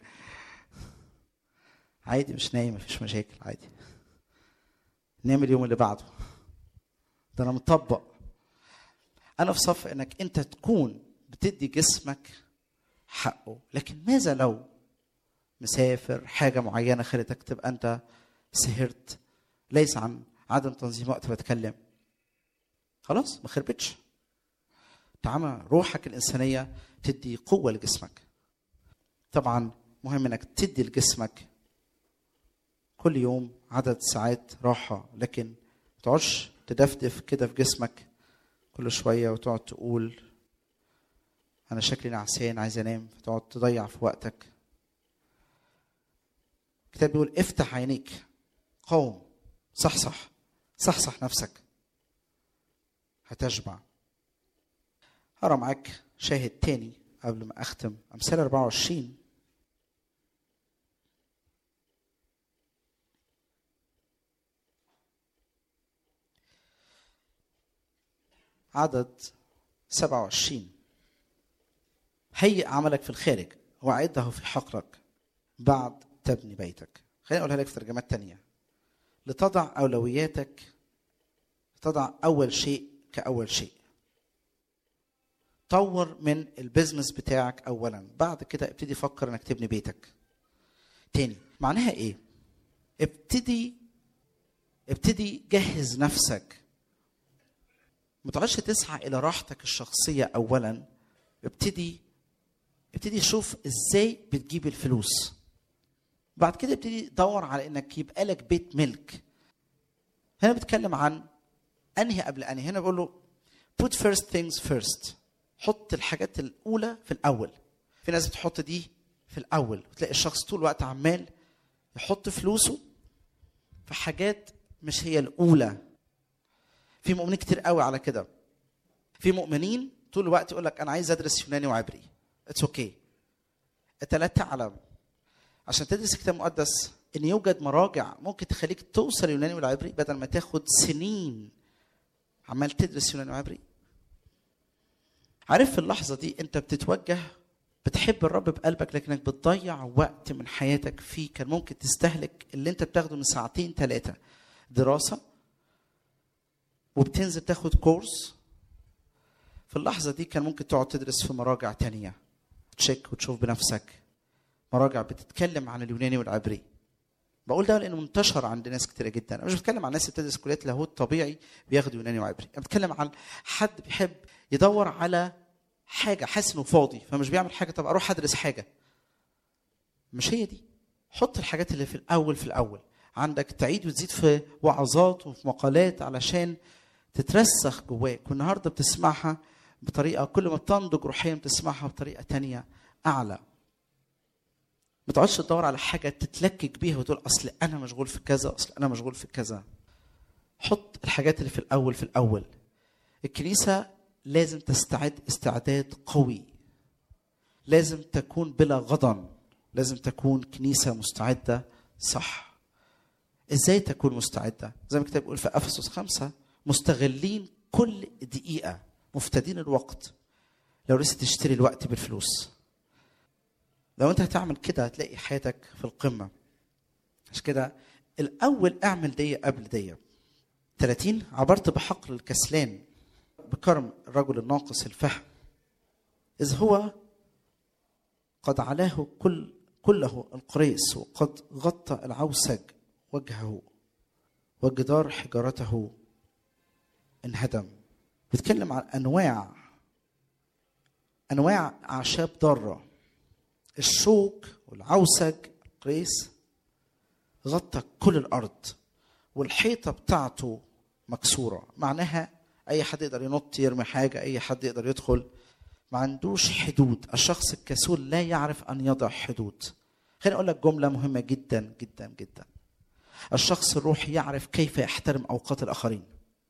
عادي مش نايم مفيش مشاكل عادي نام اليوم اللي بعده ده انا مطبق انا في صف انك انت تكون بتدي جسمك حقه لكن ماذا لو مسافر حاجه معينه خلتك تبقى انت سهرت ليس عن عدم تنظيم وقت بتكلم خلاص ما خربتش تعامل روحك الانسانيه تدي قوه لجسمك طبعا مهم انك تدي لجسمك كل يوم عدد ساعات راحه لكن ما تقعدش تدفدف كده في جسمك كل شويه وتقعد تقول انا شكلي نعسان عايز انام فتقعد تضيع في وقتك الكتاب بيقول افتح عينيك قوم صحصح صحصح نفسك هتشبع هقرا معاك شاهد تاني قبل ما اختم امثال 24 عدد 27 هيئ عملك في الخارج وأعده في حقرك بعد تبني بيتك خليني أقولها لك في ترجمات تانية لتضع أولوياتك تضع أول شيء كأول شيء طور من البيزنس بتاعك أولا بعد كده ابتدي فكر إنك تبني بيتك تاني معناها إيه ابتدي ابتدي جهز نفسك ما تقعدش تسعى الى راحتك الشخصيه اولا ابتدي ابتدي شوف ازاي بتجيب الفلوس بعد كده ابتدي دور على انك يبقى لك بيت ملك هنا بتكلم عن انهي قبل انهي هنا بقول له put first things first حط الحاجات الاولى في الاول في ناس بتحط دي في الاول وتلاقي الشخص طول الوقت عمال يحط فلوسه في حاجات مش هي الاولى في مؤمنين كتير قوي على كده في مؤمنين طول الوقت يقول لك انا عايز ادرس يوناني وعبري اتس اوكي okay. انت لا تعلم عشان تدرس الكتاب المقدس ان يوجد مراجع ممكن تخليك توصل يوناني والعبري بدل ما تاخد سنين عمال تدرس يوناني وعبري عارف في اللحظه دي انت بتتوجه بتحب الرب بقلبك لكنك بتضيع وقت من حياتك فيه كان ممكن تستهلك اللي انت بتاخده من ساعتين ثلاثه دراسه وبتنزل تاخد كورس في اللحظة دي كان ممكن تقعد تدرس في مراجع تانية تشيك وتشوف بنفسك مراجع بتتكلم عن اليوناني والعبري بقول ده لانه منتشر عند ناس كتيره جدا انا مش بتكلم عن ناس بتدرس كليات لاهوت طبيعي بياخدوا يوناني وعبري انا بتكلم عن حد بيحب يدور على حاجه حاسس انه فاضي فمش بيعمل حاجه طب اروح ادرس حاجه مش هي دي حط الحاجات اللي في الاول في الاول عندك تعيد وتزيد في وعظات وفي مقالات علشان تترسخ جواك والنهارده بتسمعها بطريقه كل ما بتنضج روحيا بتسمعها بطريقه تانية اعلى ما تقعدش تدور على حاجه تتلكك بيها وتقول اصل انا مشغول في كذا اصل انا مشغول في كذا حط الحاجات اللي في الاول في الاول الكنيسه لازم تستعد استعداد قوي لازم تكون بلا غضن لازم تكون كنيسه مستعده صح ازاي تكون مستعده زي ما الكتاب بيقول في افسس خمسة مستغلين كل دقيقه مفتدين الوقت لو لسه تشتري الوقت بالفلوس لو انت هتعمل كده هتلاقي حياتك في القمه عشان كده الاول اعمل دي قبل دي 30 عبرت بحقل الكسلان بكرم الرجل الناقص الفهم اذ هو قد علاه كل كله القريس وقد غطى العوسج وجهه وجدار حجارته انهدم بيتكلم عن انواع انواع اعشاب ضاره الشوك والعوسج قريس غطى كل الارض والحيطه بتاعته مكسوره معناها اي حد يقدر ينط يرمي حاجه اي حد يقدر يدخل ما عندوش حدود الشخص الكسول لا يعرف ان يضع حدود خليني اقول لك جمله مهمه جدا جدا جدا الشخص الروحي يعرف كيف يحترم اوقات الاخرين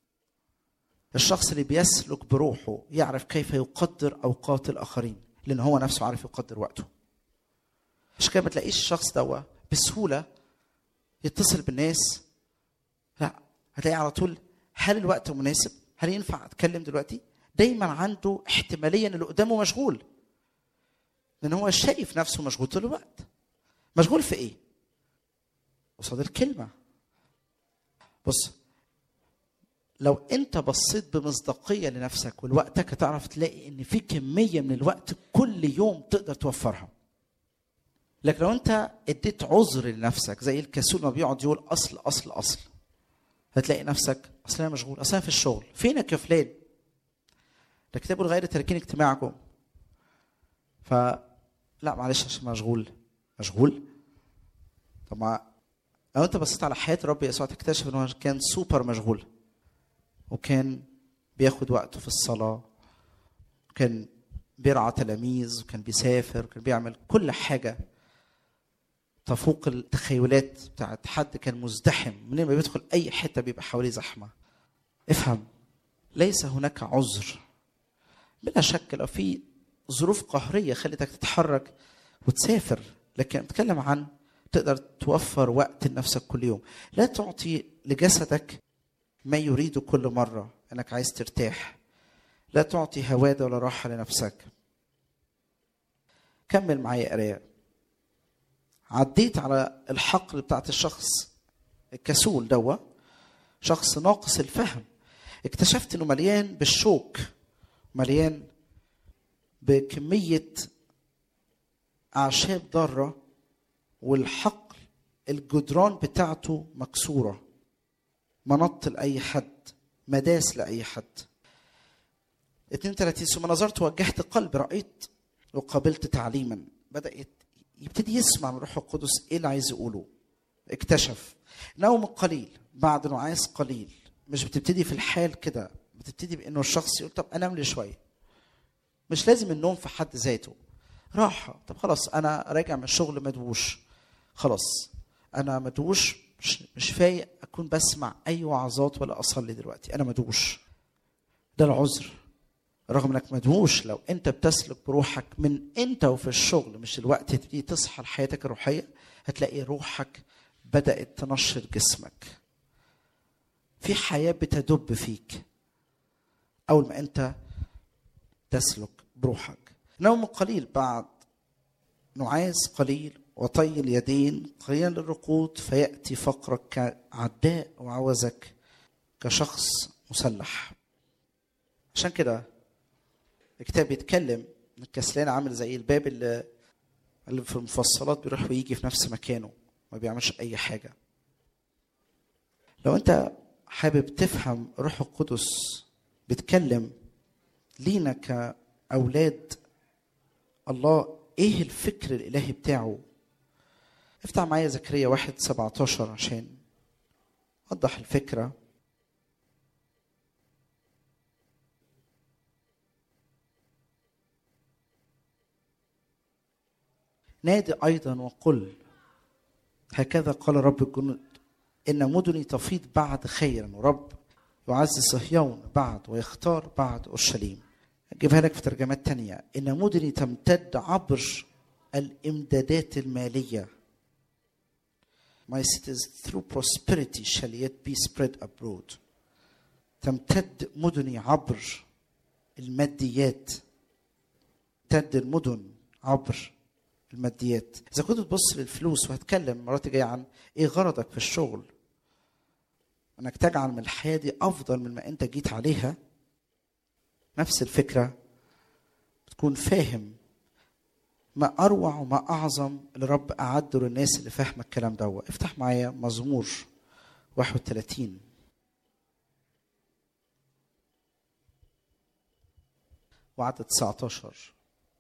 الشخص اللي بيسلك بروحه يعرف كيف يقدر اوقات الاخرين لان هو نفسه عارف يقدر وقته عشان كده ما تلاقيش الشخص ده بسهوله يتصل بالناس لا هتلاقيه على طول هل الوقت مناسب؟ هل ينفع اتكلم دلوقتي؟ دايما عنده احتماليه ان اللي قدامه مشغول لان هو شايف نفسه مشغول طول الوقت مشغول في ايه؟ قصاد الكلمه بص لو انت بصيت بمصداقيه لنفسك ولوقتك هتعرف تلاقي ان في كميه من الوقت كل يوم تقدر توفرها لكن لو انت اديت عذر لنفسك زي الكسول ما بيقعد يقول اصل اصل اصل هتلاقي نفسك اصل انا مشغول اصل انا في الشغل فينك يا فلان ده كتاب بيقول غير تاركين اجتماعكم ف لا معلش عشان مشغول مشغول طب ما لو انت بصيت على حياه الرب يسوع تكتشف ان هو كان سوبر مشغول وكان بياخد وقته في الصلاه وكان بيرعى تلاميذ وكان بيسافر وكان بيعمل كل حاجه تفوق التخيلات بتاعت حد كان مزدحم منين ما بيدخل اي حته بيبقى حواليه زحمه افهم ليس هناك عذر بلا شك لو في ظروف قهريه خلتك تتحرك وتسافر لكن بتكلم عن تقدر توفر وقت لنفسك كل يوم لا تعطي لجسدك ما يريده كل مره انك عايز ترتاح لا تعطي هواده ولا راحه لنفسك كمل معايا قرايه عديت على الحقل بتاعت الشخص الكسول دوا شخص ناقص الفهم اكتشفت انه مليان بالشوك مليان بكمية أعشاب ضارة والحقل الجدران بتاعته مكسورة منط لأي حد مداس لأي حد 32 ثم نظرت ووجهت قلبي رأيت وقابلت تعليما بدأت يبتدي يسمع من الروح القدس ايه اللي عايز يقوله اكتشف نوم قليل بعد نعاس قليل مش بتبتدي في الحال كده بتبتدي بانه الشخص يقول طب انام لي شويه مش لازم النوم في حد ذاته راحه طب خلاص انا راجع من الشغل مدووش خلاص انا مدووش مش, مش فايق اكون بسمع اي وعظات ولا اصلي دلوقتي انا مدووش ده العذر رغم انك مدهوش لو انت بتسلك بروحك من انت وفي الشغل مش الوقت تبتدي تصحى لحياتك الروحيه هتلاقي روحك بدات تنشر جسمك في حياه بتدب فيك اول ما انت تسلك بروحك نوم قليل بعد نعاس قليل وطي اليدين قليلا للرقود فياتي فقرك كعداء وعوزك كشخص مسلح عشان كده الكتاب بيتكلم الكسلان عامل زي الباب اللي اللي في المفصلات بيروح ويجي في نفس مكانه ما بيعملش اي حاجه لو انت حابب تفهم روح القدس بيتكلم لينا كاولاد الله ايه الفكر الالهي بتاعه افتح معايا زكريا واحد 17 عشان اوضح الفكره نادي ايضا وقل هكذا قال رب الجنود ان مدني تفيض بعد خيرا ورب يعزز صهيون بعد ويختار بعد اورشليم اجيبها لك في ترجمات تانية ان مدني تمتد عبر الامدادات الماليه My cities through prosperity shall yet be spread abroad. تمتد مدني عبر الماديات تمتد المدن عبر الماديات اذا كنت تبص للفلوس وهتكلم المرات الجايه عن ايه غرضك في الشغل انك تجعل من الحياه دي افضل من ما انت جيت عليها نفس الفكره بتكون فاهم ما اروع وما اعظم اللي رب اعده للناس اللي فاهمه الكلام ده افتح معايا مزمور 31 وعدد 19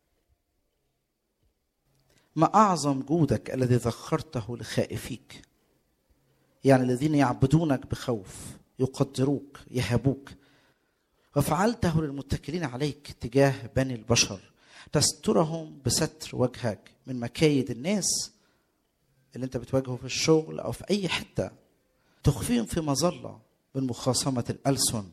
ما اعظم جودك الذي ذخرته لخائفيك يعني الذين يعبدونك بخوف يقدروك يهابوك وفعلته للمتكلين عليك تجاه بني البشر تسترهم بستر وجهك من مكايد الناس اللي انت بتواجهه في الشغل او في اي حته تخفيهم في مظله من مخاصمه الالسن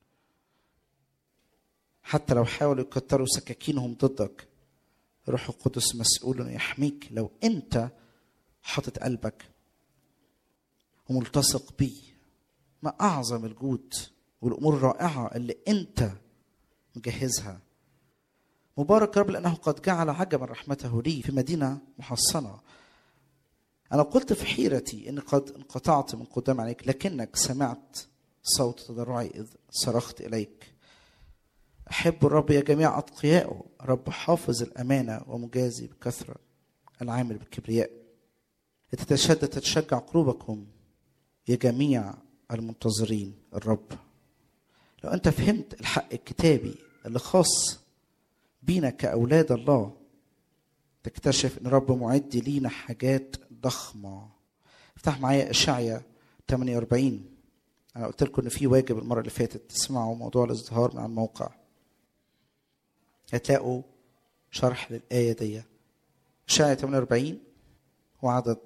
حتى لو حاولوا يكتروا سكاكينهم ضدك الروح القدس مسؤول انه يحميك لو انت حاطط قلبك وملتصق بيه ما اعظم الجود والامور الرائعه اللي انت مجهزها مبارك رب لانه قد جعل عجبا رحمته لي في مدينه محصنه انا قلت في حيرتي اني قد انقطعت من قدام عليك لكنك سمعت صوت تضرعي اذ صرخت اليك احب الرب يا جميع اتقيائه رب حافظ الامانه ومجازي بكثره العامل بالكبرياء لتتشدد تتشجع قلوبكم يا جميع المنتظرين الرب لو انت فهمت الحق الكتابي اللي خاص بينا كاولاد الله تكتشف ان رب معد لينا حاجات ضخمه افتح معايا اشعيا 48 انا قلت لكم ان في واجب المره اللي فاتت تسمعوا موضوع الازدهار من على الموقع هتلاقوا شرح للايه دي اشعيا 48 وعدد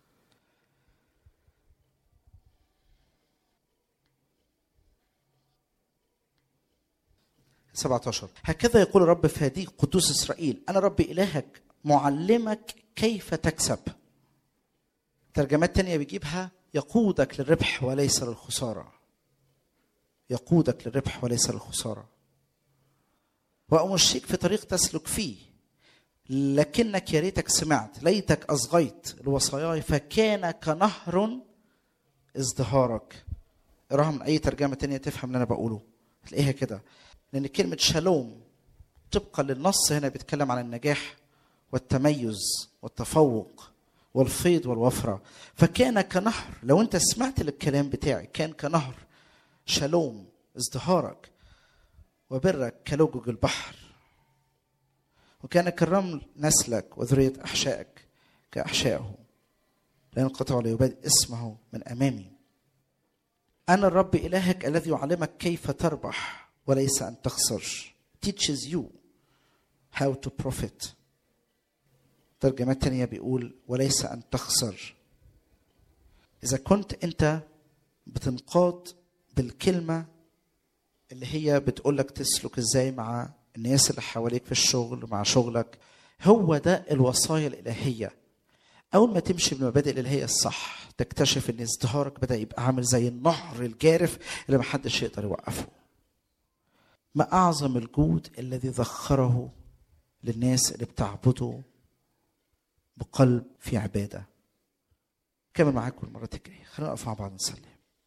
17 هكذا يقول الرب فادي قدوس اسرائيل انا رب الهك معلمك كيف تكسب ترجمات تانية بيجيبها يقودك للربح وليس للخسارة يقودك للربح وليس للخسارة وأمشيك في طريق تسلك فيه لكنك يا ريتك سمعت ليتك أصغيت لوصاياي فكان كنهر ازدهارك اقراها من أي ترجمة تانية تفهم اللي أنا بقوله هتلاقيها كده لأن كلمة شالوم طبقا للنص هنا بيتكلم عن النجاح والتميز والتفوق والفيض والوفرة فكان كنهر لو انت سمعت للكلام بتاعي كان كنهر شالوم ازدهارك وبرك كلجج البحر وكان كالرمل نسلك وذرية أحشائك كأحشائه لا ينقطع ولا يباد اسمه من أمامي أنا الرب إلهك الذي يعلمك كيف تربح وليس أن تخسر teaches you how to profit ترجمات تانية بيقول وليس أن تخسر إذا كنت أنت بتنقاد بالكلمة اللي هي بتقول لك تسلك ازاي مع الناس اللي حواليك في الشغل مع شغلك هو ده الوصايا الإلهية أول ما تمشي بالمبادئ الإلهية الصح تكتشف إن ازدهارك بدأ يبقى عامل زي النهر الجارف اللي محدش يقدر يوقفه ما أعظم الجود الذي ذخره للناس اللي بتعبده بقلب في عبادة كمل معاكم المرة الجاية خلينا نقف مع بعض نصلي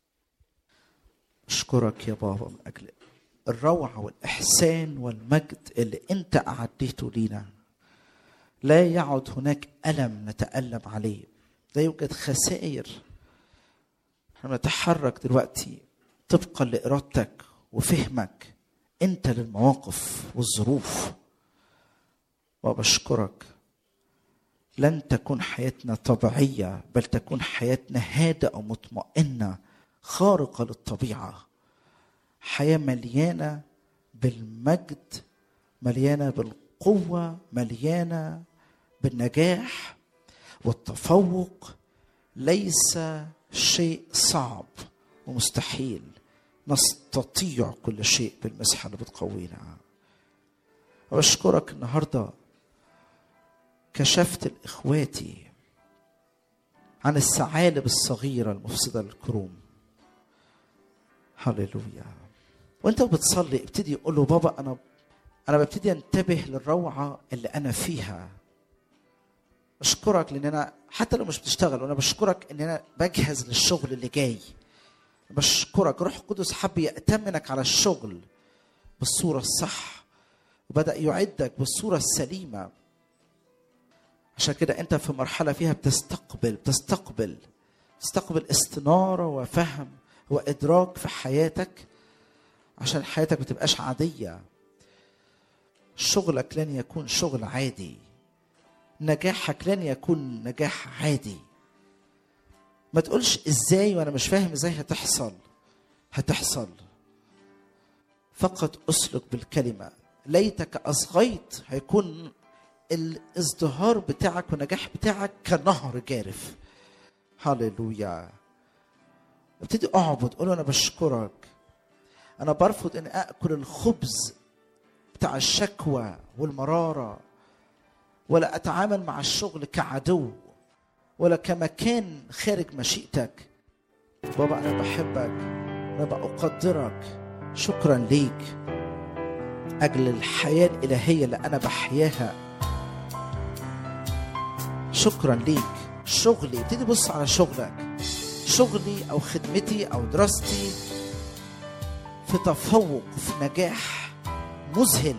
أشكرك يا بابا من أجل الروعة والإحسان والمجد اللي أنت أعديته لينا لا يعد هناك الم نتالم عليه لا يوجد خسائر احنا نتحرك دلوقتي طبقا لارادتك وفهمك انت للمواقف والظروف وبشكرك لن تكون حياتنا طبيعيه بل تكون حياتنا هادئه مطمئنه خارقه للطبيعه حياه مليانه بالمجد مليانه بالقوه مليانه بالنجاح والتفوق ليس شيء صعب ومستحيل نستطيع كل شيء بالمسحه اللي بتقوينا واشكرك النهارده كشفت لاخواتي عن الثعالب الصغيره المفسده للكروم هللويا وانت بتصلي ابتدي قول له بابا انا انا ببتدي انتبه للروعه اللي انا فيها اشكرك لان انا حتى لو مش بتشتغل وانا بشكرك ان انا بجهز للشغل اللي جاي بشكرك روح القدس حب يأتمنك على الشغل بالصورة الصح وبدأ يعدك بالصورة السليمة عشان كده أنت في مرحلة فيها بتستقبل بتستقبل تستقبل استنارة وفهم وإدراك في حياتك عشان حياتك ما تبقاش عادية شغلك لن يكون شغل عادي نجاحك لن يكون نجاح عادي ما تقولش ازاي وانا مش فاهم ازاي هتحصل هتحصل فقط اسلك بالكلمه ليتك اصغيت هيكون الازدهار بتاعك والنجاح بتاعك كنهر جارف هللويا ابتدي اعبد قول انا بشكرك انا برفض اني اكل الخبز بتاع الشكوى والمراره ولا اتعامل مع الشغل كعدو ولا كمكان خارج مشيئتك بابا انا بحبك انا بقدرك شكرا ليك اجل الحياه الالهيه اللي انا بحياها شكرا ليك شغلي ابتدي بص على شغلك شغلي او خدمتي او دراستي في تفوق في نجاح مذهل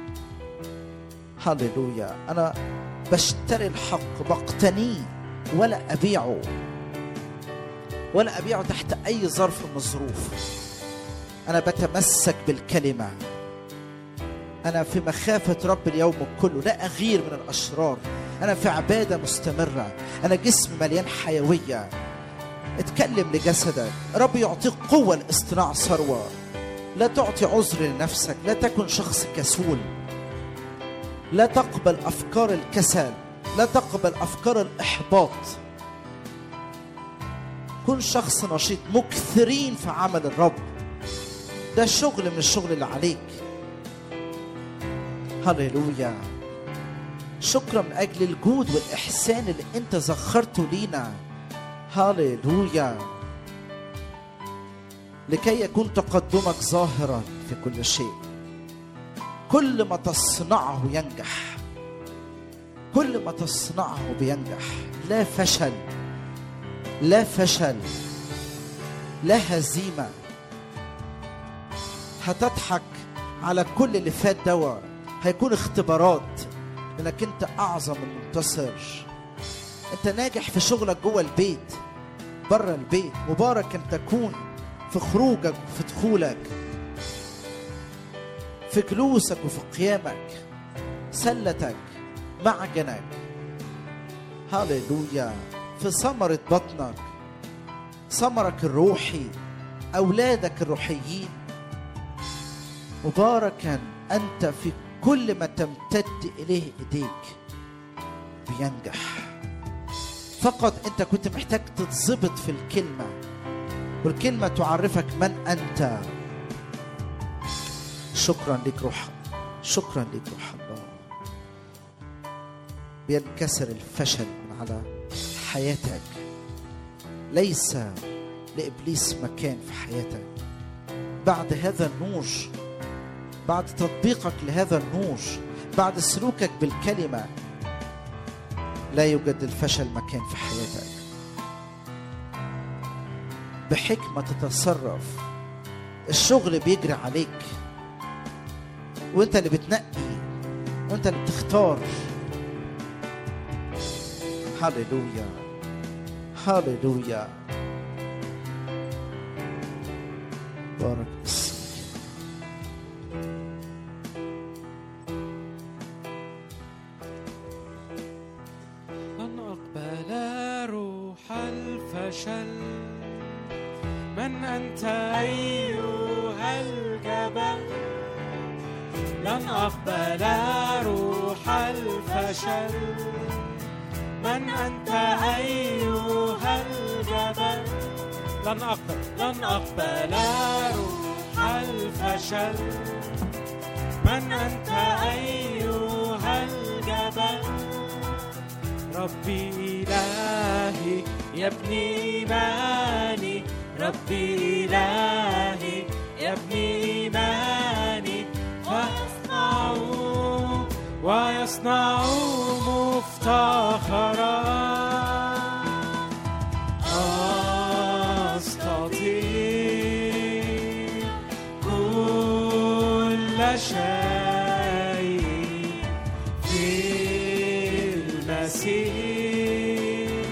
هللويا انا بشتري الحق بقتنيه ولا أبيعه ولا أبيعه تحت أي ظرف من الظروف أنا بتمسك بالكلمة أنا في مخافة رب اليوم كله لا أغير من الأشرار أنا في عبادة مستمرة أنا جسم مليان حيوية اتكلم لجسدك رب يعطيك قوة لاصطناع ثروة لا تعطي عذر لنفسك لا تكن شخص كسول لا تقبل أفكار الكسل لا تقبل افكار الاحباط كن شخص نشيط مكثرين في عمل الرب ده شغل من الشغل اللي عليك هللويا شكرا من اجل الجود والاحسان اللي انت زخرته لينا هللويا لكي يكون تقدمك ظاهرا في كل شيء كل ما تصنعه ينجح كل ما تصنعه بينجح لا فشل لا فشل لا هزيمة هتضحك على كل اللي فات دوا هيكون اختبارات لانك انت اعظم المنتصر انت ناجح في شغلك جوه البيت بره البيت مبارك ان تكون في خروجك وفي دخولك في جلوسك وفي قيامك سلتك معجنك هللويا في ثمرة بطنك ثمرك الروحي أولادك الروحيين مباركا أنت في كل ما تمتد إليه إيديك بينجح فقط أنت كنت محتاج تتظبط في الكلمة والكلمة تعرفك من أنت شكرا لك روح شكرا لك روح الله بينكسر الفشل من على حياتك ليس لابليس مكان في حياتك بعد هذا النور بعد تطبيقك لهذا النور بعد سلوكك بالكلمه لا يوجد الفشل مكان في حياتك بحكمه تتصرف الشغل بيجري عليك وانت اللي بتنقي وانت اللي بتختار هللويا هللويا بارك اسمك لن أقبل روح الفشل من أنت أيها الجبل لن أقبل روح الفشل من أنت أيها الجبل لن أقبل لن أقبل روح الفشل من أنت أيها الجبل ربي إلهي يبني إيماني ربي إلهي يبني إيماني ويصنع ويصنع مفتخرا أستطيع كل شيء في المسيح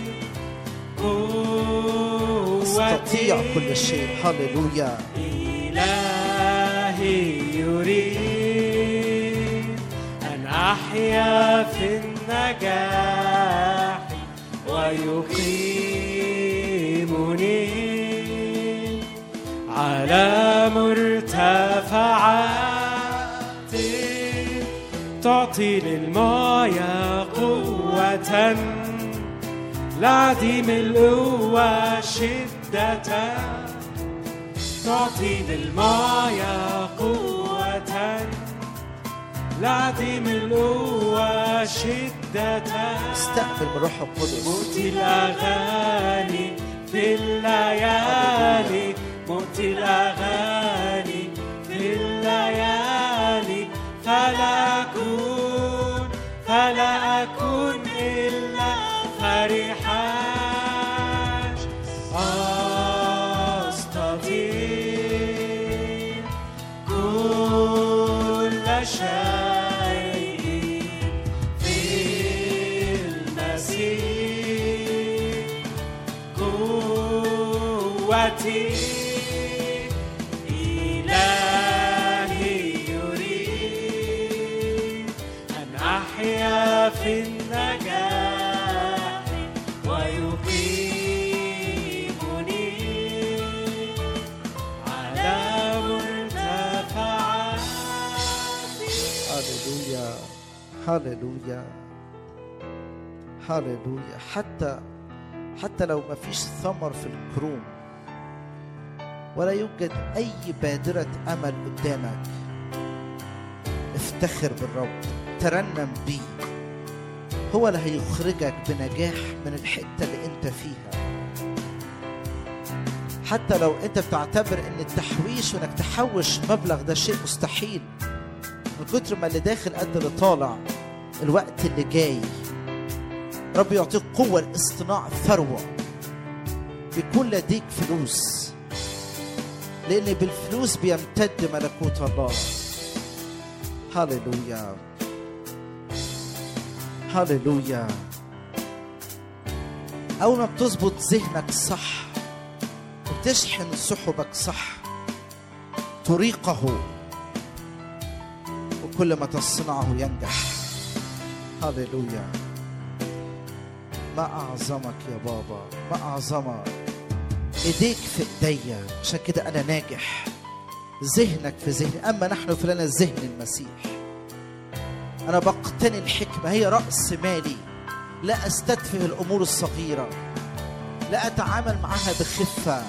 استطيع كل شيء هللويا إلهي يريد أن أحيا في النجاح ويقيمني على مرتفعات تعطي للمايا قوة لعديم القوة شدة تعطي للمايا قوة لعديم القوة شدة استقبل من روح القدس موتي الأغاني في الليالي موتي الأغاني في الليالي فلا أكون فلا أكون إلا فرحا أستطيع كل شيء في المسيح قوتي إلهي يريد أن أحيا في النجاح ويقيمني على مرتفعات هللويا هللويا هللويا حتى حتى لو ما فيش ثمر في الكروم ولا يوجد أي بادرة أمل قدامك افتخر بالرب ترنم بيه هو اللي هيخرجك بنجاح من الحتة اللي انت فيها حتى لو انت بتعتبر ان التحويش وانك تحوش مبلغ ده شيء مستحيل من كتر ما اللي داخل قد اللي طالع الوقت اللي جاي رب يعطيك قوة لاصطناع ثروة بيكون لديك فلوس لأن بالفلوس بيمتد ملكوت الله هللويا هللويا أول ما بتظبط ذهنك صح وبتشحن سحبك صح طريقه وكل ما تصنعه ينجح هللويا ما أعظمك يا بابا ما أعظمك إيديك في إيديا عشان كده أنا ناجح ذهنك في ذهني أما نحن فلنا ذهن المسيح أنا بقتني الحكمة هي رأس مالي لا أستتفه الأمور الصغيرة لا أتعامل معها بخفة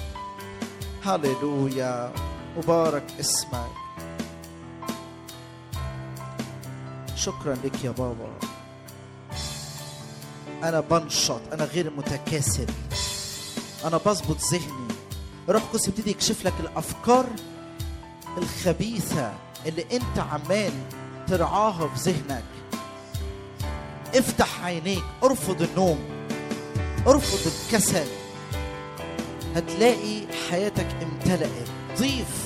هللويا مبارك اسمك شكرا لك يا بابا أنا بنشط أنا غير متكاسل أنا بظبط ذهني روح قدس يبتدي يكشف لك الأفكار الخبيثة اللي أنت عمال ترعاها في ذهنك افتح عينيك ارفض النوم ارفض الكسل هتلاقي حياتك امتلأت ضيف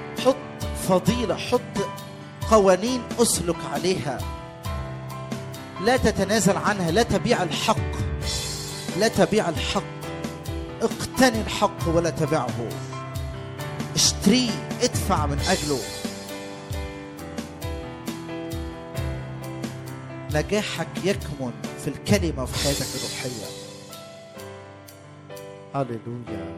حط فضيلة حط قوانين أسلك عليها لا تتنازل عنها لا تبيع الحق لا تبيع الحق اقتني الحق ولا تبعه اشتريه ادفع من اجله نجاحك يكمن في الكلمه وفي حياتك الروحيه هللويا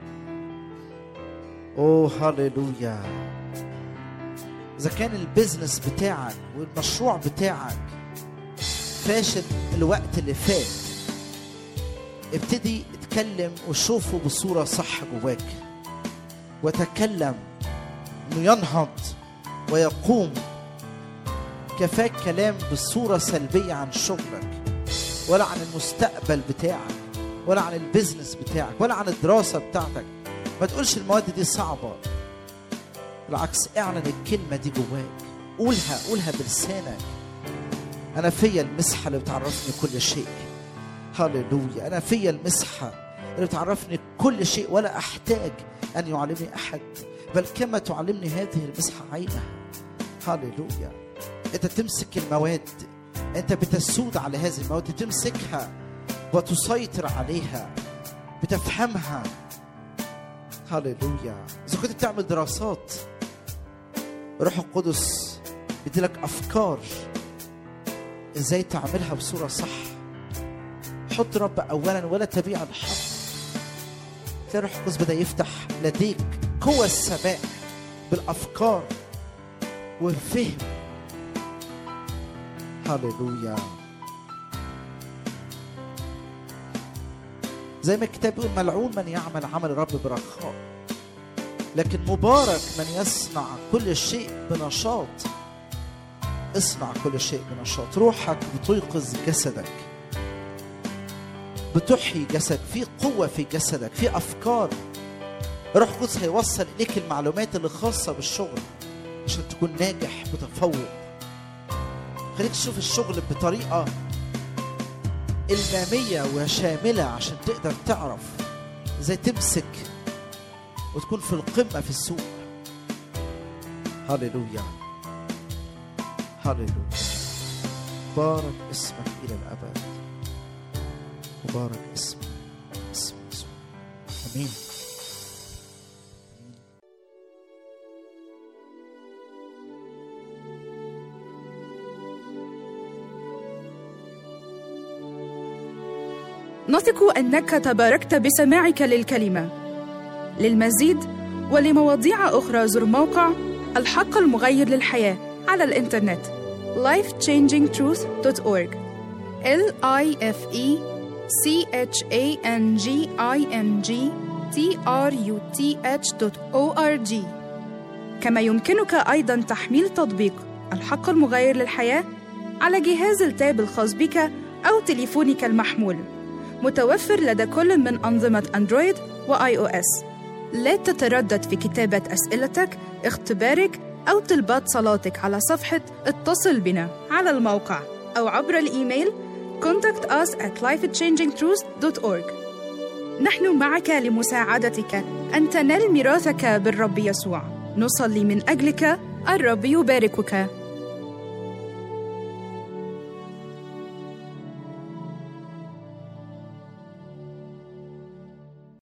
اوه هللويا اذا كان البيزنس بتاعك والمشروع بتاعك فاشل الوقت اللي فات ابتدي اتكلم وشوفه بصورة صح جواك وتكلم انه ينهض ويقوم كفاك كلام بصورة سلبية عن شغلك ولا عن المستقبل بتاعك ولا عن البيزنس بتاعك ولا عن الدراسة بتاعتك ما تقولش المواد دي صعبة بالعكس اعلن الكلمة دي جواك قولها قولها بلسانك أنا فيا المسحة اللي بتعرفني كل شيء هللويا أنا فيا المسحة اللي بتعرفني كل شيء ولا أحتاج أن يعلمني أحد بل كما تعلمني هذه المسحة عينها هللويا أنت تمسك المواد أنت بتسود على هذه المواد تمسكها وتسيطر عليها بتفهمها هللويا إذا كنت بتعمل دراسات روح القدس بيديلك أفكار ازاي تعملها بصورة صح حط رب اولا ولا تبيع الحق تلاقي روح القدس بدا يفتح لديك قوى السماء بالافكار والفهم هللويا زي ما الكتاب بيقول ملعون من يعمل عمل الرب برخاء لكن مبارك من يصنع كل شيء بنشاط اصنع كل شيء بنشاط روحك بتيقظ جسدك بتحيي جسد في قوة في جسدك في أفكار روح القدس هيوصل إليك المعلومات اللي خاصة بالشغل عشان تكون ناجح متفوق خليك تشوف الشغل بطريقة إلمامية وشاملة عشان تقدر تعرف ازاي تمسك وتكون في القمة في السوق هللويا هللويا بارك اسمك إلى الأبد مبارك اسمك اسم يسوع امين نثق انك تباركت بسماعك للكلمه للمزيد ولمواضيع اخرى زر موقع الحق المغير للحياه على الانترنت lifechangingtruth.org l i f e c h a n g i n g t r u t h.org كما يمكنك ايضا تحميل تطبيق الحق المغير للحياه على جهاز التاب الخاص بك او تليفونك المحمول متوفر لدى كل من أنظمة أندرويد وآي أو إس. لا تتردد في كتابة أسئلتك، اختبارك أو طلبات صلاتك على صفحة اتصل بنا على الموقع أو عبر الإيميل contact us at lifechangingtruth.org نحن معك لمساعدتك أن تنال ميراثك بالرب يسوع نصلي من أجلك الرب يباركك